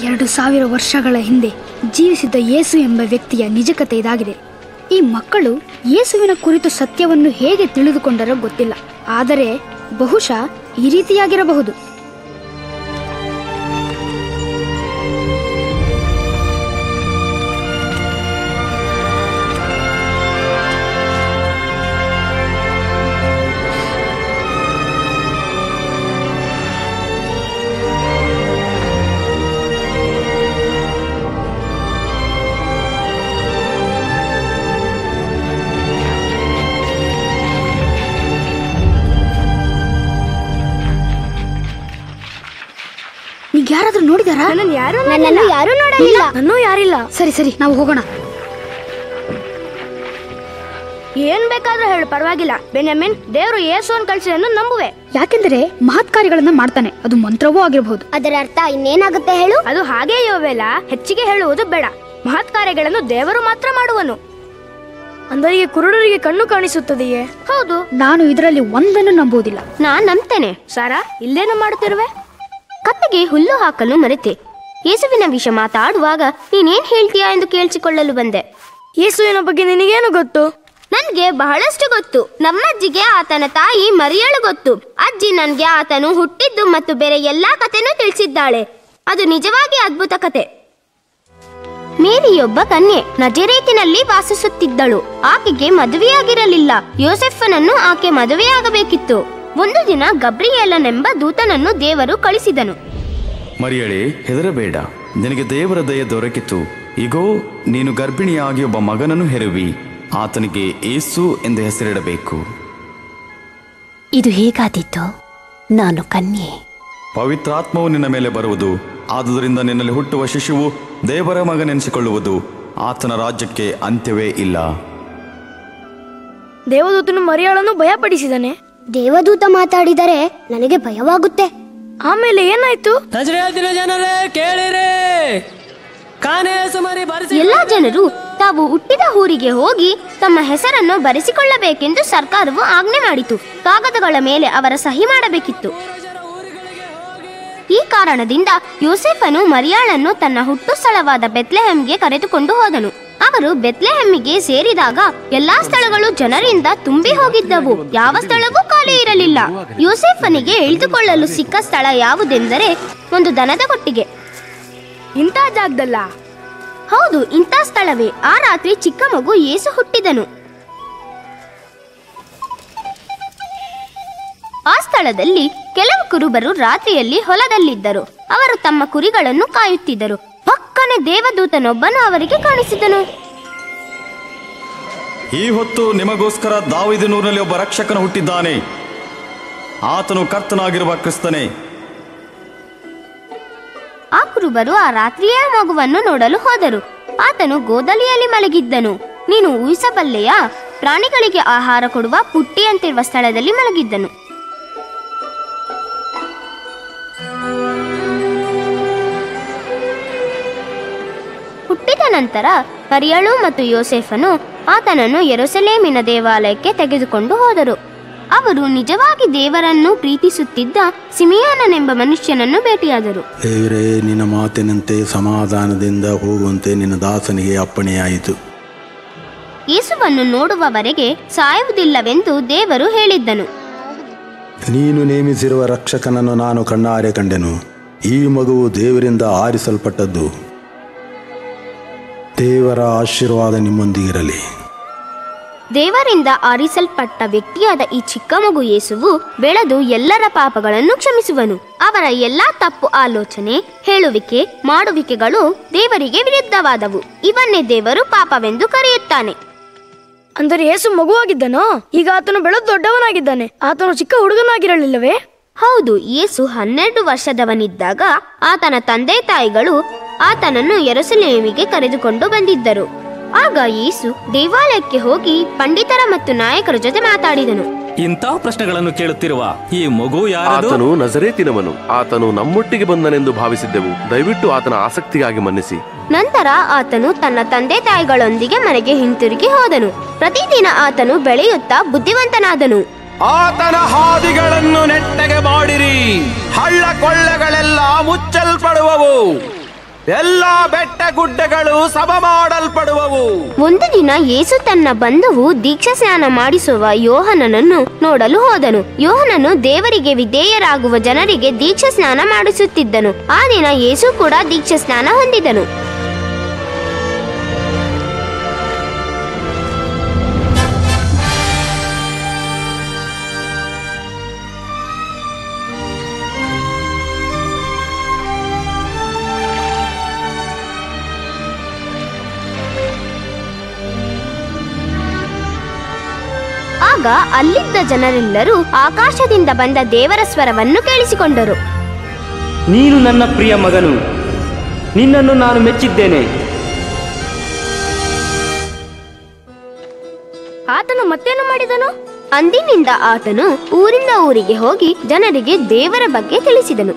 ಎರಡು ಸಾವಿರ ವರ್ಷಗಳ ಹಿಂದೆ ಜೀವಿಸಿದ್ದ ಯೇಸು ಎಂಬ ವ್ಯಕ್ತಿಯ ನಿಜ ಕಥೆ ಇದಾಗಿದೆ ಈ ಮಕ್ಕಳು ಯೇಸುವಿನ ಕುರಿತು ಸತ್ಯವನ್ನು ಹೇಗೆ ತಿಳಿದುಕೊಂಡರೋ ಗೊತ್ತಿಲ್ಲ ಆದರೆ ಬಹುಶಃ ಈ ರೀತಿಯಾಗಿರಬಹುದು ನೀಗ ಯಾರಾದ್ರೂ ನೋಡಿದಾರಾ ನನ್ನನ್ನು ಯಾರು ನನ್ನನ್ನು ಯಾರೂ ನೋಡಲಿಲ್ಲ ನನ್ನೂ ಯಾರಿಲ್ಲ ಸರಿ ಸರಿ ನಾವು ಹೋಗೋಣ ಏನ್ ಬೇಕಾದ್ರೂ ಹೇಳು ಪರವಾಗಿಲ್ಲ ಬೆನ್ಯಾಮಿನ್ ದೇವರು ಯೇಸುವನ್ನು ಕಳಿಸಿದನ್ನು ನಂಬುವೆ ಯಾಕೆಂದರೆ ಮಹತ್ ಕಾರ್ಯಗಳನ್ನ ಮಾಡ್ತಾನೆ ಅದು ಮಂತ್ರವೂ ಆಗಿರಬಹುದು ಅದರ ಅರ್ಥ ಇನ್ನೇನಾಗುತ್ತೆ ಹೇಳು ಅದು ಹಾಗೆ ಯೋವೆಲ್ಲ ಹೆಚ್ಚಿಗೆ ಹೇಳುವುದು ಬೇಡ ಮಹತ್ ಕಾರ್ಯಗಳನ್ನು ದೇವರು ಮಾತ್ರ ಮಾಡುವನು ಅಂದರೆ ಕುರುಡರಿಗೆ ಕಣ್ಣು ಕಾಣಿಸುತ್ತದೆಯೇ ಹೌದು ನಾನು ಇದರಲ್ಲಿ ಒಂದನ್ನು ನಂಬುವುದಿಲ್ಲ ನಾನ್ ನಂಬ್ತೇನೆ ಸಾರಾ ಇಲ್ಲೇನು ಮಾಡುತ್ತಿರುವೆ ಕತ್ತೆಗೆ ಹುಲ್ಲು ಹಾಕಲು ಮರೆತೆ ಯೇಸುವಿನ ವಿಷಯ ಮಾತಾಡುವಾಗ ನೀನೇನ್ ಹೇಳ್ತೀಯಾ ಎಂದು ಕೇಳಿಸಿಕೊಳ್ಳಲು ಬಂದೆ ಯೇಸುವಿನ ಬಗ್ಗೆ ನಿನಗೇನು ಗೊತ್ತು ನನ್ಗೆ ಬಹಳಷ್ಟು ಗೊತ್ತು ನಮ್ಮಜ್ಜಿಗೆ ಆತನ ತಾಯಿ ಮರಿಯಳು ಗೊತ್ತು ಅಜ್ಜಿ ನನ್ಗೆ ಆತನು ಹುಟ್ಟಿದ್ದು ಮತ್ತು ಬೇರೆ ಎಲ್ಲಾ ಕಥೆನೂ ತಿಳಿಸಿದ್ದಾಳೆ ಅದು ನಿಜವಾಗಿ ಅದ್ಭುತ ಕತೆ ಮೇರಿಯೊಬ್ಬ ಕನ್ಯೆ ನಜರೇತಿನಲ್ಲಿ ವಾಸಿಸುತ್ತಿದ್ದಳು ಆಕೆಗೆ ಮದುವೆಯಾಗಿರಲಿಲ್ಲ ಯೋಸೆಫನನ್ನು ಆಕೆ ಮದುವೆಯಾಗಬೇಕಿತ್ತು ಒಂದು ದಿನ ಗಬ್ರಿಯೇಲನೆಂಬ ದೂತನನ್ನು ದೇವರು ಕಳಿಸಿದನು ಮರಿಯಳೆ ಹೆದರಬೇಡ ನಿನಗೆ ದೇವರ ದಯೆ ದೊರಕಿತು ಈಗೋ ನೀನು ಗರ್ಭಿಣಿಯಾಗಿ ಒಬ್ಬ ಮಗನನ್ನು ಹೆರುವಿ ಆತನಿಗೆ ಏಸು ಎಂದು ಹೆಸರಿಡಬೇಕು ಇದು ಹೇಗಾದೀತು ನಾನು ಕನ್ಯೆ ಪವಿತ್ರಾತ್ಮವು ನಿನ್ನ ಮೇಲೆ ಬರುವುದು ಆದುದರಿಂದ ನಿನ್ನಲ್ಲಿ ಹುಟ್ಟುವ ಶಿಶುವು ದೇವರ ಮಗನೆನಿಸಿಕೊಳ್ಳುವುದು ಆತನ ರಾಜ್ಯಕ್ಕೆ ಅಂತ್ಯವೇ ಇಲ್ಲ ದೇವದೂತನು ಮರಿಯಾಳನ್ನು ಭಯಪಡಿಸಿದನೆ ದೇವದೂತ ಮಾತಾಡಿದರೆ ನನಗೆ ಭಯವಾಗುತ್ತೆ ಆಮೇಲೆ ಏನಾಯ್ತು ನಜರೇತಿನ ಜನರೇ ಕೇಳಿರಿ ಕಾನೇ ಸುಮರಿ ಬರೆಸಿ ಎಲ್ಲಾ ಜನರು ತಾವು ಹುಟ್ಟಿದ ಊರಿಗೆ ಹೋಗಿ ತಮ್ಮ ಹೆಸರನ್ನು ಬರೆಸಿಕೊಳ್ಳಬೇಕೆಂದು ಸರ್ಕಾರವು ಆಜ್ಞೆ ಮಾಡಿತು ಕಾಗದಗಳ ಮೇಲೆ ಅವರ ಸಹಿ ಮಾಡಬೇಕಿತ್ತು ಈ ಕಾರಣದಿಂದ ಯೋಸೆಫನು ಮರಿಯಾಳನ್ನು ತನ್ನ ಹುಟ್ಟು ಸ್ಥಳವಾದ ಬೆತ್ಲೆಹೆಮ್ಗೆ ಕರೆದುಕೊಂಡು ಹೋದನು ಅವರು ಬೆತ್ಲೆಹೆಮ್ಮಿಗೆ ಸೇರಿದಾಗ ಎಲ್ಲಾ ಸ್ಥಳಗಳು ಜನರಿಂದ ತುಂಬಿ ಹೋಗಿದ್ದವು ಯಾವ ಸ್ಥಳವೂ ಖಾಲಿ ಇರಲಿಲ್ಲ ಯೋಸೆಫನಿಗೆ ಇಳಿದುಕೊಳ್ಳಲು ಸಿಕ್ಕ ಸ್ಥಳ ಯಾವುದೆಂದರೆ ಒಂದು ದನದ ಕೊಟ್ಟಿಗೆ ಇಂಥ ಜಾಗದಲ್ಲ ಹೌದು ಇಂಥ ಸ್ಥಳವೇ ಆ ರಾತ್ರಿ ಚಿಕ್ಕ ಮಗು ಏಸು ಹುಟ್ಟಿದನು ಆ ಸ್ಥಳದಲ್ಲಿ ಕೆಲವು ಕುರುಬರು ರಾತ್ರಿಯಲ್ಲಿ ಹೊಲದಲ್ಲಿದ್ದರು ಅವರು ತಮ್ಮ ಕುರಿಗಳನ್ನು ಕಾಯುತ್ತಿದ್ದರು ಪಕ್ಕನೆ ದೇವದೂತನೊಬ್ಬನು ಅವರಿಗೆ ಕಾಣಿಸಿದನು ಈ ಹೊತ್ತು ನಿಮಗೋಸ್ಕರ ದಾವಿದನೂರಿನಲ್ಲಿ ಒಬ್ಬ ರಕ್ಷಕನು ಹುಟ್ಟಿದ್ದಾನೆ ಆತನು ಕರ್ತನಾಗಿರುವ ಕ್ರಿಸ್ತನೇ ಆ ಕುರುಬರು ಆ ರಾತ್ರಿಯೇ ಆ ಮಗುವನ್ನು ನೋಡಲು ಹೋದರು ಆತನು ಗೋದಲಿಯಲ್ಲಿ ಮಲಗಿದ್ದನು ನೀನು ಊಹಿಸಬಲ್ಲೆಯಾ ಪ್ರಾಣಿಗಳಿಗೆ ಆಹಾರ ಕೊಡುವ ಪುಟ್ಟಿಯಂತಿರುವ ಸ್ಥಳದಲ್ಲಿ ಮಲಗಿದ್ದನು ಹುಟ್ಟಿದ ನಂತರ ಮರಿಯಳು ಮತ್ತು ಯೋಸೆಫನು ಆತನನ್ನು ಯೆರೂಸಲೇಮಿನ ದೇವಾಲಯಕ್ಕೆ ತೆಗೆದುಕೊಂಡು ಹೋದರು ಅವರು ನಿಜವಾಗಿ ದೇವರನ್ನು ಪ್ರೀತಿಸುತ್ತಿದ್ದ ಸಿಮಿಯೋನನೆಂಬ ಮನುಷ್ಯನನ್ನು ಭೇಟಿಯಾದರು ದೇವರೇ ನಿನ್ನ ಮಾತಿನಂತೆ ಸಮಾಧಾನದಿಂದ ಹೋಗುವಂತೆ ನಿನ್ನ ದಾಸನಿಗೆ ಅಪ್ಪಣೆಯಾಯಿತು ಯೇಸುವನ್ನು ನೋಡುವವರೆಗೆ ಸಾಯುವುದಿಲ್ಲವೆಂದು ದೇವರು ಹೇಳಿದ್ದನು ನೀನು ನೇಮಿಸಿರುವ ರಕ್ಷಕನನ್ನು ನಾನು ಕಣ್ಣಾರೆ ಕಂಡೆನು ಈ ಮಗುವು ದೇವರಿಂದ ಆರಿಸಲ್ಪಟ್ಟದ್ದು ದೇವರ ಆಶೀರ್ವಾದ ನಿಮ್ಮೊಂದಿಗಿರಲಿ ದೇವರಿಂದ ಆರಿಸಲ್ಪಟ್ಟ ವ್ಯಕ್ತಿಯಾದ ಈ ಚಿಕ್ಕ ಮಗು ಯೇಸುವು ಬೆಳೆದು ಎಲ್ಲರ ಪಾಪಗಳನ್ನು ಕ್ಷಮಿಸುವನು ಅವರ ಎಲ್ಲಾ ತಪ್ಪು ಆಲೋಚನೆ ಹೇಳುವಿಕೆ ಮಾಡುವಿಕೆಗಳು ದೇವರಿಗೆ ವಿರುದ್ಧವಾದವು ಇವನ್ನೇ ದೇವರು ಪಾಪವೆಂದು ಕರೆಯುತ್ತಾನೆ ಅಂದರೆ ಯೇಸು ಮಗುವಾಗಿದ್ದನೋ ಈಗ ಆತನು ಬೆಳೆದು ದೊಡ್ಡವನಾಗಿದ್ದಾನೆ ಆತನು ಚಿಕ್ಕ ಹುಡುಗನಾಗಿರಲಿಲ್ಲವೇ ಹೌದು ಯೇಸು ಹನ್ನೆರಡು ವರ್ಷದವನಿದ್ದಾಗ ಆತನ ತಂದೆ ತಾಯಿಗಳು ಆತನನ್ನು ಯೆರೂಸಲೇಮಿಗೆ ಕರೆದುಕೊಂಡು ಬಂದಿದ್ದರು ಆಗ ಯೇಸು ದೇವಾಲಯಕ್ಕೆ ಹೋಗಿ ಪಂಡಿತರ ಮತ್ತು ನಾಯಕರ ಜೊತೆ ಮಾತಾಡಿದನು ಇಂಥ ಪ್ರಶ್ನೆಗಳನ್ನು ಕೇಳುತ್ತಿರುವ ಈ ಮಗು ಯಾರದು ಆತನು ನಜರೇತಿನವನು ಆತನು ನಮ್ಮೊಟ್ಟಿಗೆ ಬಂದನೆಂದು ಭಾವಿಸಿದ್ದೆವು ದಯವಿಟ್ಟು ಆತನ ಆಸಕ್ತಿಗಾಗಿ ಮನ್ನಿಸಿ ನಂತರ ಆತನು ತನ್ನ ತಂದೆ ತಾಯಿಗಳೊಂದಿಗೆ ಮನೆಗೆ ಹಿಂತಿರುಗಿ ಹೋದನು ಪ್ರತಿದಿನ ಆತನು ಬೆಳೆಯುತ್ತಾ ಬುದ್ಧಿವಂತನಾದನು ಆತನ ಹಾದಿಗಳನ್ನು ನೆಟ್ಟಗೆ ಮಾಡಿರಿ ಹಳ್ಳ ಕೊಳ್ಳಗಳೆಲ್ಲ ಮುಚ್ಚಲ್ಪಡುವವು ಎಲ್ಲಾ ಬೆಟ್ಟ ಗುಡ್ಡಗಳು ಸಮ ಮಾಡಲ್ಪಡುವವು ಒಂದು ದಿನ ಯೇಸು ತನ್ನ ಬಂಧುವು ದೀಕ್ಷಾ ಸ್ನಾನ ಮಾಡಿಸುವ ಯೋಹನನನ್ನು ನೋಡಲು ಹೋದನು ಯೋಹನನು ದೇವರಿಗೆ ವಿಧೇಯರಾಗುವ ಜನರಿಗೆ ದೀಕ್ಷಾ ಸ್ನಾನ ಮಾಡಿಸುತ್ತಿದ್ದನು ಆ ದಿನ ಯೇಸು ಕೂಡ ದೀಕ್ಷಾ ಸ್ನಾನ ಹೊಂದಿದನು ಆಗ ಅಲ್ಲಿದ್ದ ಜನರೆಲ್ಲರೂ ಆಕಾಶದಿಂದ ಬಂದ ದೇವರ ಸ್ವರವನ್ನು ಕೇಳಿಸಿಕೊಂಡರು ನೀನು ನನ್ನ ಪ್ರಿಯ ಮಗನು ನಿನ್ನನ್ನು ನಾನು ಮೆಚ್ಚಿದ್ದೇನೆ ಆತನು ಮತ್ತೇನು ಮಾಡಿದನು ಅಂದಿನಿಂದ ಆತನು ಊರಿಂದ ಊರಿಗೆ ಹೋಗಿ ಜನರಿಗೆ ದೇವರ ಬಗ್ಗೆ ತಿಳಿಸಿದನು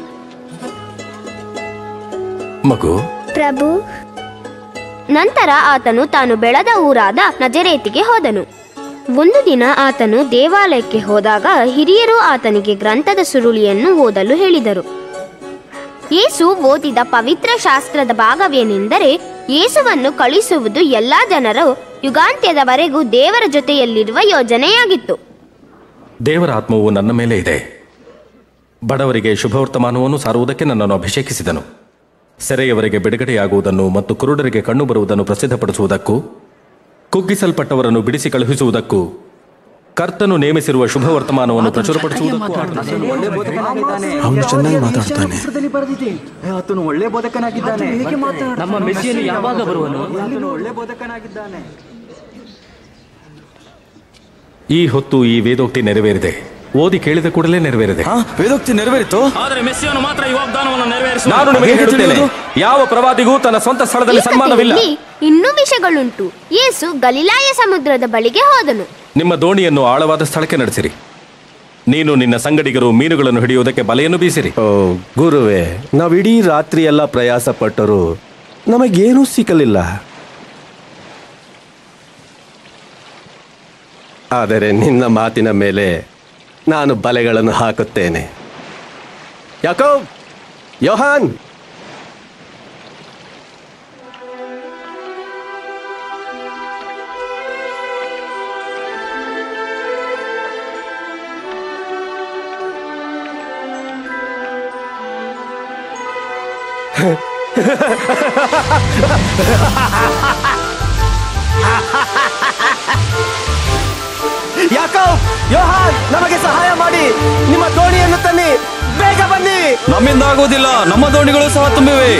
ಮಗು ಪ್ರಭು ನಂತರ ಆತನು ತಾನು ಬೆಳೆದ ಊರಾದ ನಜರೇತಿಗೆ ಹೋದನು ಒಂದು ದಿನ ಆತನು ದೇವಾಲಯಕ್ಕೆ ಹೋದಾಗ ಹಿರಿಯರು ಆತನಿಗೆ ಗ್ರಂಥದ ಸುರುಳಿಯನ್ನು ಓದಲು ಹೇಳಿದರು ಯೇಸು ಓದಿದ ಪವಿತ್ರ ಶಾಸ್ತ್ರದ ಭಾಗವೇನೆಂದರೆ ಯೇಸುವನ್ನು ಕಳಿಸುವುದು ಎಲ್ಲಾ ಜನರು ಯುಗಾಂತ್ಯದವರೆಗೂ ದೇವರ ಜೊತೆಯಲ್ಲಿರುವ ಯೋಜನೆಯಾಗಿತ್ತು ದೇವರ ಆತ್ಮವು ನನ್ನ ಮೇಲೆ ಇದೆ ಬಡವರಿಗೆ ಶುಭವರ್ತಮಾನವನ್ನು ಸಾರುವುದಕ್ಕೆ ನನ್ನನ್ನು ಅಭಿಷೇಕಿಸಿದನು ಸೆರೆಯವರಿಗೆ ಬಿಡುಗಡೆಯಾಗುವುದನ್ನು ಮತ್ತು ಕುರುಡರಿಗೆ ಕಣ್ಣು ಬರುವುದನ್ನು ಪ್ರಸಿದ್ಧಪಡಿಸುವುದಕ್ಕೂ ಕುಗ್ಗಿಸಲ್ಪಟ್ಟವರನ್ನು ಬಿಡಿಸಿ ಕಳುಹಿಸುವುದಕ್ಕೂ ಕರ್ತನು ನೇಮಿಸಿರುವ ಶುಭ ವರ್ತಮಾನವನ್ನು ಪ್ರಚುರಪಡಿಸುವುದಕ್ಕೂ ಅವನು ಚೆನ್ನಾಗಿ ಮಾತಾಡ್ತಾನೆ ಆತನು ಒಳ್ಳೆ ಬೋಧಕನಾಗಿದ್ದಾನೆ ನಮ್ಮ ಮೆಸ್ಸಿಯನ್ನು ಯಾವಾಗ ಬರುವನು ಒಳ್ಳೆ ಬೋಧಕನಾಗಿದ್ದಾನೆ ಈ ಹೊತ್ತು ಈ ವೇದೋಕ್ತಿ ನೆರವೇರಿದೆ ಓದಿ ಕೇಳಿದ ಕೂಡಲೇ ನೆರವೇರಿದೆ ವೇದೋಕ್ತಿ ನೆರವೇರಿತು ಆದರೆ ಮೆಸ್ಸಿಯನು ಮಾತ್ರ ಈ ವಾಗ್ದಾನವನ್ನು ನೆರವೇರಿಸುವ ನಾನು ನಿಮಗೆ ಹೇಳುತ್ತೇನೆ ಯಾವ ಪ್ರವಾದಿಗೂ ತನ್ನ ಸ್ವಂತ ಸ್ಥಳದಲ್ಲಿ ಈ ಸನ್ಮಾನವಿಲ್ಲ ಕಥೆಯಲ್ಲಿ ಇನ್ನೂ ವಿಷಯಗಳುಂಟು ಯೇಸು ಗಲಿಲಾಯ ಸಮುದ್ರದ ಬಳಿಗೆ ಹೋದನು ನಿಮ್ಮ ದೋಣಿಯನ್ನು ಆಳವಾದ ಸ್ಥಳಕ್ಕೆ ನಡೆಸಿರಿ ನೀನು ನಿನ್ನ ಸಂಗಡಿಗರು ಮೀನುಗಳನ್ನು ಹಿಡಿಯುವುದಕ್ಕೆ ಬಲೆಯನ್ನು ಬೀಸಿರಿ ಓ ಗುರುವೇ ನಾವಿಡೀ ರಾತ್ರಿ ಎಲ್ಲ ಪ್ರಯಾಸ ಪಟ್ಟರು ನಮಗೇನೂ ಸಿಕ್ಕಲಿಲ್ಲ ಆದರೆ ನಿನ್ನ ಮಾತಿನ ಮೇಲೆ ನಾನು ಬಲೆಗಳನ್ನು ಹಾಕುತ್ತೇನೆ ಯಾಕೋ ಯೋಹಾನ್ ಯಾಕೋ ಯೋಹಾನ್ ನಮಗೆ ಸಹಾಯ ಮಾಡಿ ನಿಮ್ಮ ದೋಣಿಯನ್ನು ತನ್ನಿ ಬೇಗ ಬನ್ನಿ ನಮ್ಮಿಂದ ಆಗುವುದಿಲ್ಲ ನಮ್ಮ ದೋಣಿಗಳು ಸಹ ತುಂಬಿವೆ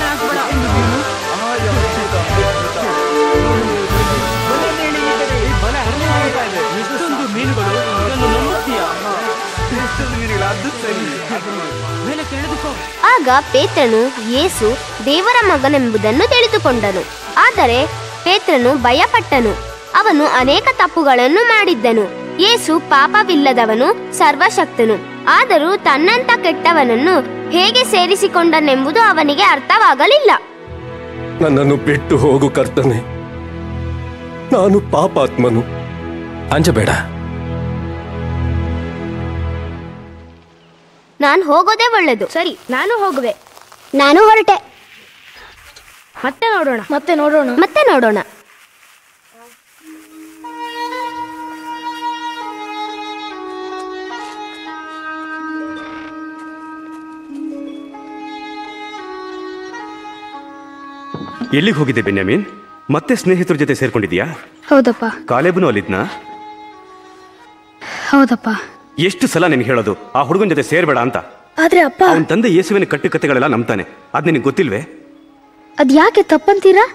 ಆಗ ಪೇತ್ರನು ಯೇಸು ದೇವರ ಮಗನೆಂಬುದನ್ನು ತಿಳಿದುಕೊಂಡನು ಆದರೆ ಪೇತ್ರನು ಭಯಪಟ್ಟನು ಅವನು ಅನೇಕ ತಪ್ಪುಗಳನ್ನು ಮಾಡಿದ್ದನು ಯೇಸು ಪಾಪವಿಲ್ಲದವನು ಸರ್ವಶಕ್ತನು ಆದರೂ ತನ್ನಂತ ಕೆಟ್ಟವನನ್ನು ಹೇಗೆ ಸೇರಿಸಿಕೊಂಡನೆಂಬುದು ಅವನಿಗೆ ಅರ್ಥವಾಗಲಿಲ್ಲ ನನ್ನನ್ನು ಬಿಟ್ಟು ಹೋಗು ಕರ್ತನೆ ನಾನು ಪಾಪಾತ್ಮನು ಅಂಜಬೇಡ ನಾನು ಹೋಗೋದೇ ಒಳ್ಳೆದು ಸರಿ ನಾನು ಹೋಗುವೆ ನಾನು ಹೊರಟೆ ಮತ್ತೆ ನೋಡೋಣ ಮತ್ತೆ ನೋಡೋಣ ಮತ್ತೆ ನೋಡೋಣ ಎಲ್ಲಿಗೆ ಹೋಗಿದ್ದೆ ಬೆನ್ಯಾಮೀನ್ ಮತ್ತೆ ಸ್ನೇಹಿತರ ಜೊತೆ ಸೇರ್ಕೊಂಡಿದ್ಯಾ ಹೌದಪ್ಪ ಕಾಲೇಬನು ಅಲ್ಲಿದ್ನಾ ಹೌದಪ್ಪ ಎಷ್ಟು ಸಲ ನಿನ್ಗೆ ಹೇಳೋದು ಆ ಹುಡುಗನ ಜೊತೆ ಸೇರ್ಬೇಡ ಅಂತ ಆದ್ರೆ ಅಪ್ಪ ಅವನ ತಂದೆ ಯೇಸುವಿನ ಕಟ್ಟುಕತೆಗಳೆಲ್ಲ ನಂಬ್ತಾನೆ ಅದ್ ನಿನಗೆ ಗೊತ್ತಿಲ್ವೇ ಅದ್ ಯಾಕೆ ತಪ್ಪಂತೀರಾ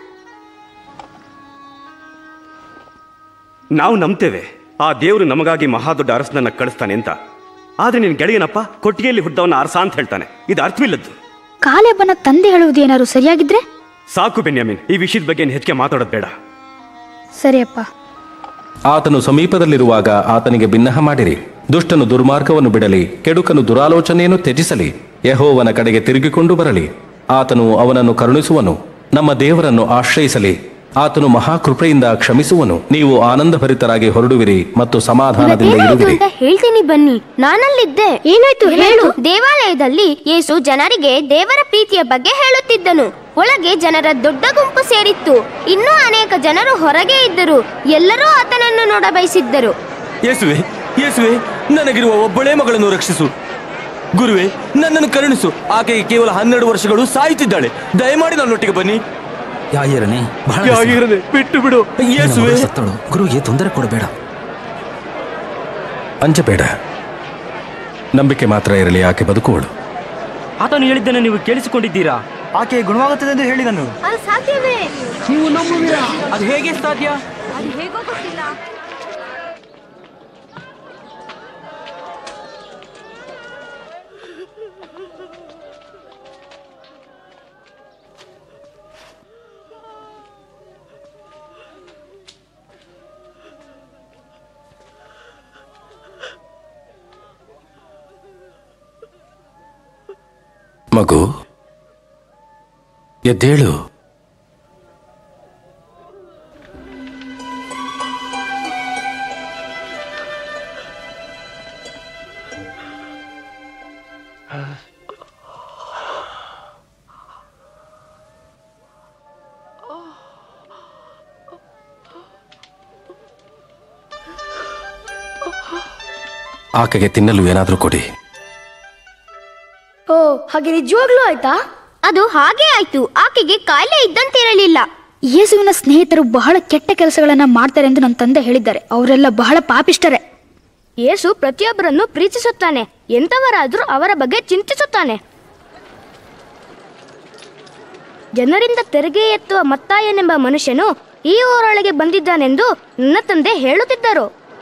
ನಾವು ನಂಬ್ತೇವೆ ಆ ದೇವರು ನಮಗಾಗಿ ಮಹಾದೊಡ್ಡ ಅರಸನನ್ನ ಕಳಿಸ್ತಾನೆ ಅಂತ ಆದ್ರೆ ನಿನ್ ಗೆಳೆಯನಪ್ಪ ಕೊಟ್ಟಿಗೆಯಲ್ಲಿ ಹುಟ್ಟವನ ಅರಸ ಅಂತ ಹೇಳ್ತಾನೆ ಇದು ಅರ್ಥವಿಲ್ಲದ್ದು ಕಾಲೇಬನ ತಂದೆ ಹೇಳುವುದು ಏನಾದ್ರು ಸರಿಯಾಗಿದ್ರೆ ಸಾಕು ಬೆನ್ಯಾಮಿನ್ ಈ ವಿಷಯದ ಬಗ್ಗೆ ನೀನ್ ಹೆಚ್ಚಿಗೆ ಮಾತಾಡೋದು ಬೇಡ ಸರಿಯಪ್ಪ ಆತನು ಸಮೀಪದಲ್ಲಿರುವಾಗ ಆತನಿಗೆ ಬಿನ್ನಹ ಮಾಡಿರಿ ದುಷ್ಟನು ದುರ್ಮಾರ್ಗವನ್ನು ಬಿಡಲಿ ಕೆಡುಕನು ದುರಾಲೋಚನೆಯನ್ನು ತ್ಯಜಿಸಲಿ ಯಹೋವನ ಕಡೆಗೆ ತಿರುಗಿಕೊಂಡು ಬರಲಿ ಆತನು ಅವನನ್ನು ಕರುಣಿಸುವನು ನಮ್ಮ ದೇವರನ್ನು ಆಶ್ರಯಿಸಲಿ ಆತನು ಮಹಾಕೃಪೆಯಿಂದ ಕ್ಷಮಿಸುವನು ನೀವು ಆನಂದಭರಿತರಾಗಿ ಹೊರಡುವಿರಿ ಮತ್ತು ಸಮಾಧಾನದಿಂದ ಏನಾಯ್ತು ಇರುವಿರಿ ಅಂತ ಹೇಳ್ತೀನಿ ಬನ್ನಿ ನಾನಲ್ಲಿದ್ದೆ ಏನಾಯ್ತು ಹೇಳು ದೇವಾಲಯದಲ್ಲಿ ಯೇಸು ಜನರಿಗೆ ದೇವರ ಪ್ರೀತಿಯ ಬಗ್ಗೆ ಹೇಳುತ್ತಿದ್ದನು ಒಳಗೆ ಜನರ ದೊಡ್ಡ ಗುಂಪು ಸೇರಿತ್ತು ಇನ್ನೂ ಅನೇಕ ಜನರು ಹೊರಗೆ ಇದ್ದರು ಎಲ್ಲರೂ ಆತನನ್ನು ನೋಡ ಬಯಸಿದ್ದರು ಯೇಸುವೆ ಯೇಸುವೆ ನನಗಿರುವ ಒಬ್ಬಳೇ ಮಗಳನ್ನು ರಕ್ಷಿಸು ಗುರುವೆ ನನ್ನನ್ನು ಕರುಣಿಸು ಆಕೆಗೆ ಕೇವಲ ಹನ್ನೆರಡು ವರ್ಷಗಳು ಸಾಯುತ್ತಿದ್ದಾಳೆ ದಯಮಾಡಿ ನನ್ನೊಟ್ಟಿಗೆ ಬನ್ನಿ ಯಾಗಿರನೆ ಬಹಳ ಯಾಗಿರನೆ ಬಿಟ್ಟು ಬಿಡು ಯೇಸುವೆ ಸತ್ತಳು ಗುರುಗೆ ತೊಂದರೆ ಕೊಡಬೇಡ ಅಂಜಬೇಡ ನಂಬಿಕೆ ಮಾತ್ರ ಇರಲಿ ಆಕೆ ಬದುಕುವಳು ಆತನು ಹೇಳಿದ್ದನ್ನು ನೀವು ಕೇಳಿಸಿಕೊಂಡಿದ್ದೀರಾ ಆಕೆ ಗುಣವಾಗುತ್ತದೆ ಎಂದು ಹೇಳಿದನು ಅದು ಸಾಧ್ಯವೇ ನೀವು ನಂಬುವಿರಾ ಅದು ಹೇಗೆ ಸಾಧ್ಯ ಅದು ಹೇಗೋ ಗೊತ್ತಿಲ್ಲ ಮಗು ಎದ್ದೇಳು ಆಕೆಗೆ ತಿನ್ನಲು ಏನಾದರೂ ಕೊಡಿ ಓ ಹಾಗೆ ನಿಜವಾಗ್ಲೂ ಆಯ್ತಾ ಅದು ಹಾಗೆ ಆಯ್ತು ಆಕೆಗೆ ಕಾಯಿಲೆ ಇದ್ದಂತಿರಲಿಲ್ಲ ಯೇಸುವಿನ ಸ್ನೇಹಿತರು ಬಹಳ ಕೆಟ್ಟ ಕೆಲಸಗಳನ್ನ ಮಾಡ್ತಾರೆ ಎಂದು ನನ್ನ ತಂದೆ ಹೇಳಿದ್ದಾರೆ ಅವರೆಲ್ಲ ಬಹಳ ಪಾಪಿಷ್ಟರೇ ಯೇಸು ಪ್ರತಿಯೊಬ್ಬರನ್ನು ಪ್ರೀತಿಸುತ್ತಾನೆ ಎಂತವರಾದ್ರೂ ಅವರ ಬಗ್ಗೆ ಚಿಂತಿಸುತ್ತಾನೆ ಜನರಿಂದ ತೆರಿಗೆ ಎತ್ತುವ ಮತ್ತಾಯನೆಂಬ ಮನುಷ್ಯನು ಈ ಊರೊಳಗೆ ಬಂದಿದ್ದಾನೆಂದು ನನ್ನ ತಂದೆ ಹೇಳುತ್ತಿದ್ದರು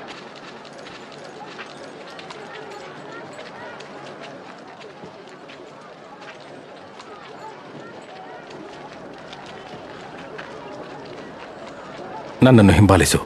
ನನ್ನನ್ನು ಹಿಂಬಾಲಿಸು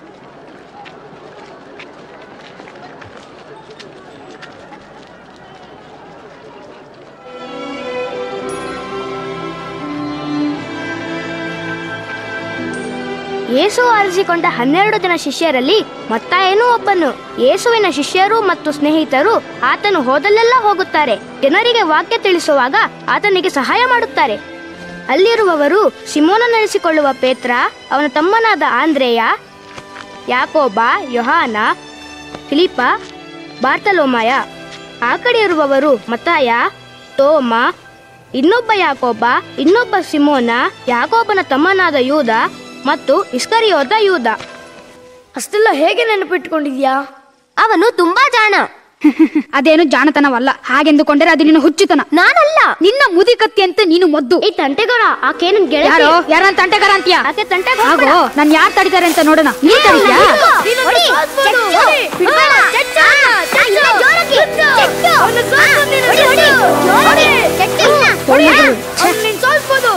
ಯೇಸು ಆರಿಸಿಕೊಂಡ ಹನ್ನೆರಡು ಜನ ಶಿಷ್ಯರಲ್ಲಿ ಮತ್ತಾಯನೂ ಒಬ್ಬನು ಯೇಸುವಿನ ಶಿಷ್ಯರು ಮತ್ತು ಸ್ನೇಹಿತರು ಆತನು ಹೋದಲ್ಲೆಲ್ಲ ಹೋಗುತ್ತಾರೆ ಜನರಿಗೆ ವಾಕ್ಯ ತಿಳಿಸುವಾಗ ಆತನಿಗೆ ಸಹಾಯ ಮಾಡುತ್ತಾರೆ ಅಲ್ಲಿರುವವರು ಸಿಮೋನ ನಡೆಸಿಕೊಳ್ಳುವ ಪೇತ್ರ ಅವನ ತಮ್ಮನಾದ ಆಂದ್ರೇಯ ಯಾಕೋಬ ಯೊಹಾನ ಫಿಲಿಪ ಬಾರ್ತಲೋಮಯ ಆ ಕಡೆ ಇರುವವರು ಮತಾಯ ತೋಮ ಇನ್ನೊಬ್ಬ ಯಾಕೋಬ ಇನ್ನೊಬ್ಬ ಸಿಮೋನ ಯಾಕೋಬನ ತಮ್ಮನಾದ ಯೂದ ಮತ್ತು ಇಸ್ಕರಿಯೋದ ಯೂದ ಅಷ್ಟೆಲ್ಲ ಹೇಗೆ ನೆನಪಿಟ್ಕೊಂಡಿದ್ಯಾ ಅವನು ತುಂಬಾ ಜಾಣ ಅದೇನು ಜಾಣತನವಲ್ಲ ಹಾಗೆಂದುಕೊಂಡರೆ ಅದು ನಿನ್ನ ಹುಚ್ಚುತನ ನಾನಲ್ಲ ನಿನ್ನ ಮುದಿಕತ್ತಿ ಅಂತ ನೀನು ಮೊದ್ದು ಈ ತಂಟೆಗಾರ ಆಕೆ ನನ್ ಗೆಳತಿ. ಯಾರೋ ಯಾರ ತಂಟೆಗಾರ ಅಂತೀಯ ಆಕೆ ತಂಟೆಗಾರ ಆಗೋ ನಾನ್ ಯಾರು ತಡಿತಾರೆ ಅಂತ ನೋಡೋಣ ನೀ ತಡಿತ್ಯಾ ಹೊಡಿ, ಚೆಚ್ಚು, ಬಿಡ್ಬೇಡ. ಆ, ಇನ್ನ ಜೋರಾಗಿ, ಚೆಚ್ಚು. ಆ, ಹೊಡಿ, ಹೊಡಿ, ಜೋರಾಗಿ, ಚೆಚ್ಚು ಇನ್ನ. ಸೋಲ್ಸ್ಬೋದು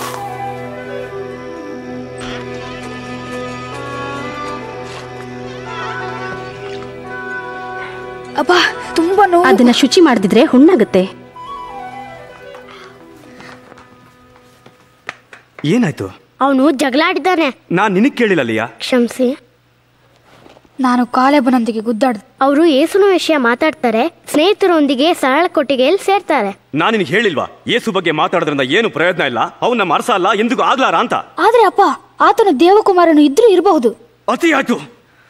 ಅಪ್ಪ ತುಂಬಾ ನೋವು ಅದನ್ನ ಶುಚಿ ಮಾಡದಿದ್ರೆ ಹುಣ್ಣಾಗುತ್ತೆ ಏನಾಯ್ತು ಅವನು ಜಗಳಾಡಿದ್ದಾನೆ ನಾನ್ ನಿನಗ್ ಕೇಳಿಲ್ಲ ಲಿಯಾ ಕ್ಷಮಿಸಿ ನಾನು ಕಾಲೇಬನೊಂದಿಗೆ ಗುದ್ದಾಡ್ದೆ ಅವರು ಯೇಸುನ ವಿಷಯ ಮಾತಾಡ್ತಾರೆ ಸ್ನೇಹಿತರೊಂದಿಗೆ ಸರಳ ಕೊಟ್ಟಿಗೆಯಲ್ಲಿ ಸೇರ್ತಾರೆ ನಾನ್ ನಿನಗೆ ಹೇಳಿಲ್ವಾ ಯೇಸು ಬಗ್ಗೆ ಮಾತಾಡೋದ್ರಿಂದ ಏನು ಪ್ರಯೋಜನ ಇಲ್ಲ ಅವ್ನ ನಮ್ಮ ಅರಸ ಅಲ್ಲ ಎಂದಿಗೂ ಆಗ್ಲಾರ ಅಂತ ಆದ್ರೆ ಅಪ್ಪ ಆತನು ದೇವಕುಮಾರನು ಇದ್ರೂ ಇರಬಹುದು ಅತಿ ಆಯ್ತು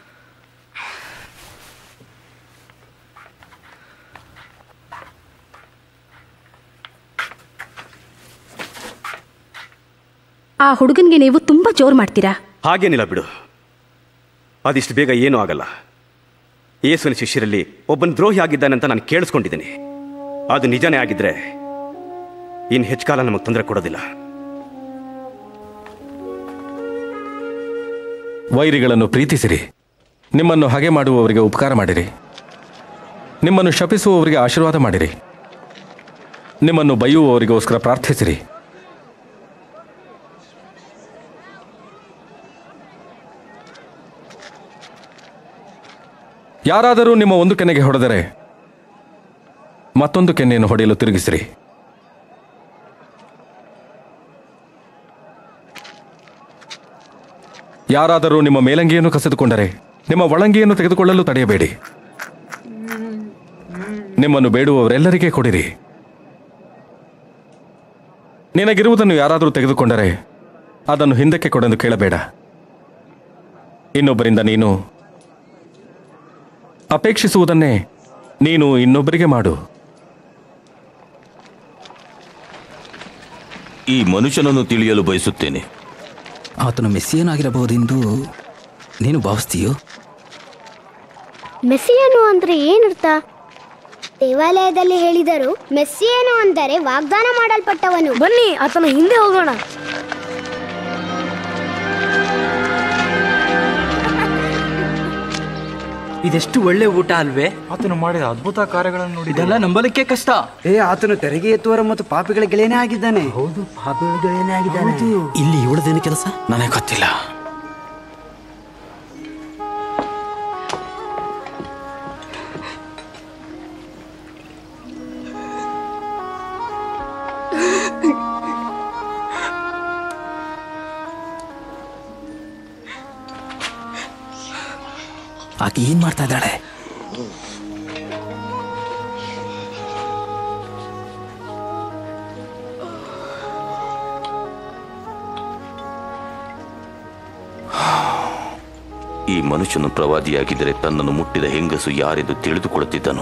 ಆ ಹುಡುಗನ್ಗೆ ನೀವು ತುಂಬಾ ಜೋರ್ ಮಾಡ್ತೀರಾ ಹಾಗೇನಿಲ್ಲ ಬಿಡು ಅದಿಷ್ಟು ಬೇಗ ಏನೂ ಆಗಲ್ಲ ಯೇಸುವಿನ ಶಿಷ್ಯರಲ್ಲಿ ಒಬ್ಬನ ದ್ರೋಹಿ ಆಗಿದ್ದಾನೆ ಅಂತ ನಾನು ಕೇಳಿಸ್ಕೊಂಡಿದ್ದೀನಿ ಅದು ನಿಜನೇ ಆಗಿದ್ರೆ ಇನ್ನು ಹೆಚ್ಚು ಕಾಲ ನಮಗೆ ತೊಂದರೆ ಕೊಡೋದಿಲ್ಲ ವೈರಿಗಳನ್ನು ಪ್ರೀತಿಸಿರಿ ನಿಮ್ಮನ್ನು ಹಾಗೆ ಮಾಡುವವರಿಗೆ ಉಪಕಾರ ಮಾಡಿರಿ ನಿಮ್ಮನ್ನು ಶಪಿಸುವವರಿಗೆ ಆಶೀರ್ವಾದ ಮಾಡಿರಿ ನಿಮ್ಮನ್ನು ಬೈಯುವವರಿಗೋಸ್ಕರ ಪ್ರಾರ್ಥಿಸಿರಿ ಯಾರಾದರೂ ನಿಮ್ಮ ಒಂದು ಕೆನ್ನೆಗೆ ಹೊಡೆದರೆ ಮತ್ತೊಂದು ಕೆನ್ನೆಯನ್ನು ಹೊಡೆಯಲು ತಿರುಗಿಸಿರಿ ಯಾರಾದರೂ ನಿಮ್ಮ ಮೇಲಂಗಿಯನ್ನು ಕಸಿದುಕೊಂಡರೆ ನಿಮ್ಮ ಒಳಂಗಿಯನ್ನು ತೆಗೆದುಕೊಳ್ಳಲು ತಡೆಯಬೇಡಿ ನಿಮ್ಮನ್ನು ಬೇಡುವವರೆಲ್ಲರಿಗೆ ಕೊಡಿರಿ ನಿನಗಿರುವುದನ್ನು ಯಾರಾದರೂ ತೆಗೆದುಕೊಂಡರೆ ಅದನ್ನು ಹಿಂದಕ್ಕೆ ಕೊಡೆಂದು ಕೇಳಬೇಡ ಇನ್ನೊಬ್ಬರಿಂದ ನೀನು ಅಪೇಕ್ಷಿಸುವುದನ್ನೇ ನೀನು ಇನ್ನೊಬ್ಬರಿಗೆ ಮಾಡು ಈ ಮನುಷ್ಯನನ್ನು ತಿಳಿಯಲು ಬಯಸುತ್ತೇನೆ ಆತನು ಮೆಸ್ಸಿಯನಾಗಿರಬಹುದೆಂದು ನೀನು ಭಾವಿಸ್ತೀಯೋ ಮೆಸ್ಸಿಯನು ಅಂದ್ರೆ ಏನರ್ಥ ದೇವಾಲಯದಲ್ಲಿ ಹೇಳಿದರು ಮೆಸ್ಸಿಯನು ಅಂದರೆ ವಾಗ್ದಾನ ಮಾಡಲ್ಪಟ್ಟವನು ಬನ್ನಿ ಆತನ ಹಿಂದೆ ಹೋಗೋಣ ಇದೆಷ್ಟು ಒಳ್ಳೆ ಊಟ ಅಲ್ವೇ ಆತನು ಮಾಡಿದ ಅದ್ಭುತ ಕಾರ್ಯಗಳನ್ನು ನೋಡಿ ಇದೆಲ್ಲ ನಂಬಲಿಕ್ಕೆ ಕಷ್ಟ ಏ ಆತನು ತೆರಿಗೆ ಎತ್ತುವರ ಮತ್ತು ಪಾಪಿಗಳ ಗೆಳೆಯನೇ ಆಗಿದ್ದಾನೆ ಹೌದು ಪಾಪಿಗಳ ಗೆಳೆಯನೇ ಆಗಿದ್ದಾನೆ ಇಲ್ಲಿ ಇವಳದೇನು ಕೆಲಸ ನನಗೆ ಗೊತ್ತಿಲ್ಲ ಆಕೆ ಏನ್ ಮಾಡ್ತಾ ಇದ್ದಾಳೆ ಈ ಮನುಷ್ಯನು ಪ್ರವಾದಿಯಾಗಿದ್ದರೆ ತನ್ನನ್ನು ಮುಟ್ಟಿದ ಹೆಂಗಸು ಯಾರೆಂದು ತಿಳಿದುಕೊಳ್ಳುತ್ತಿದ್ದನು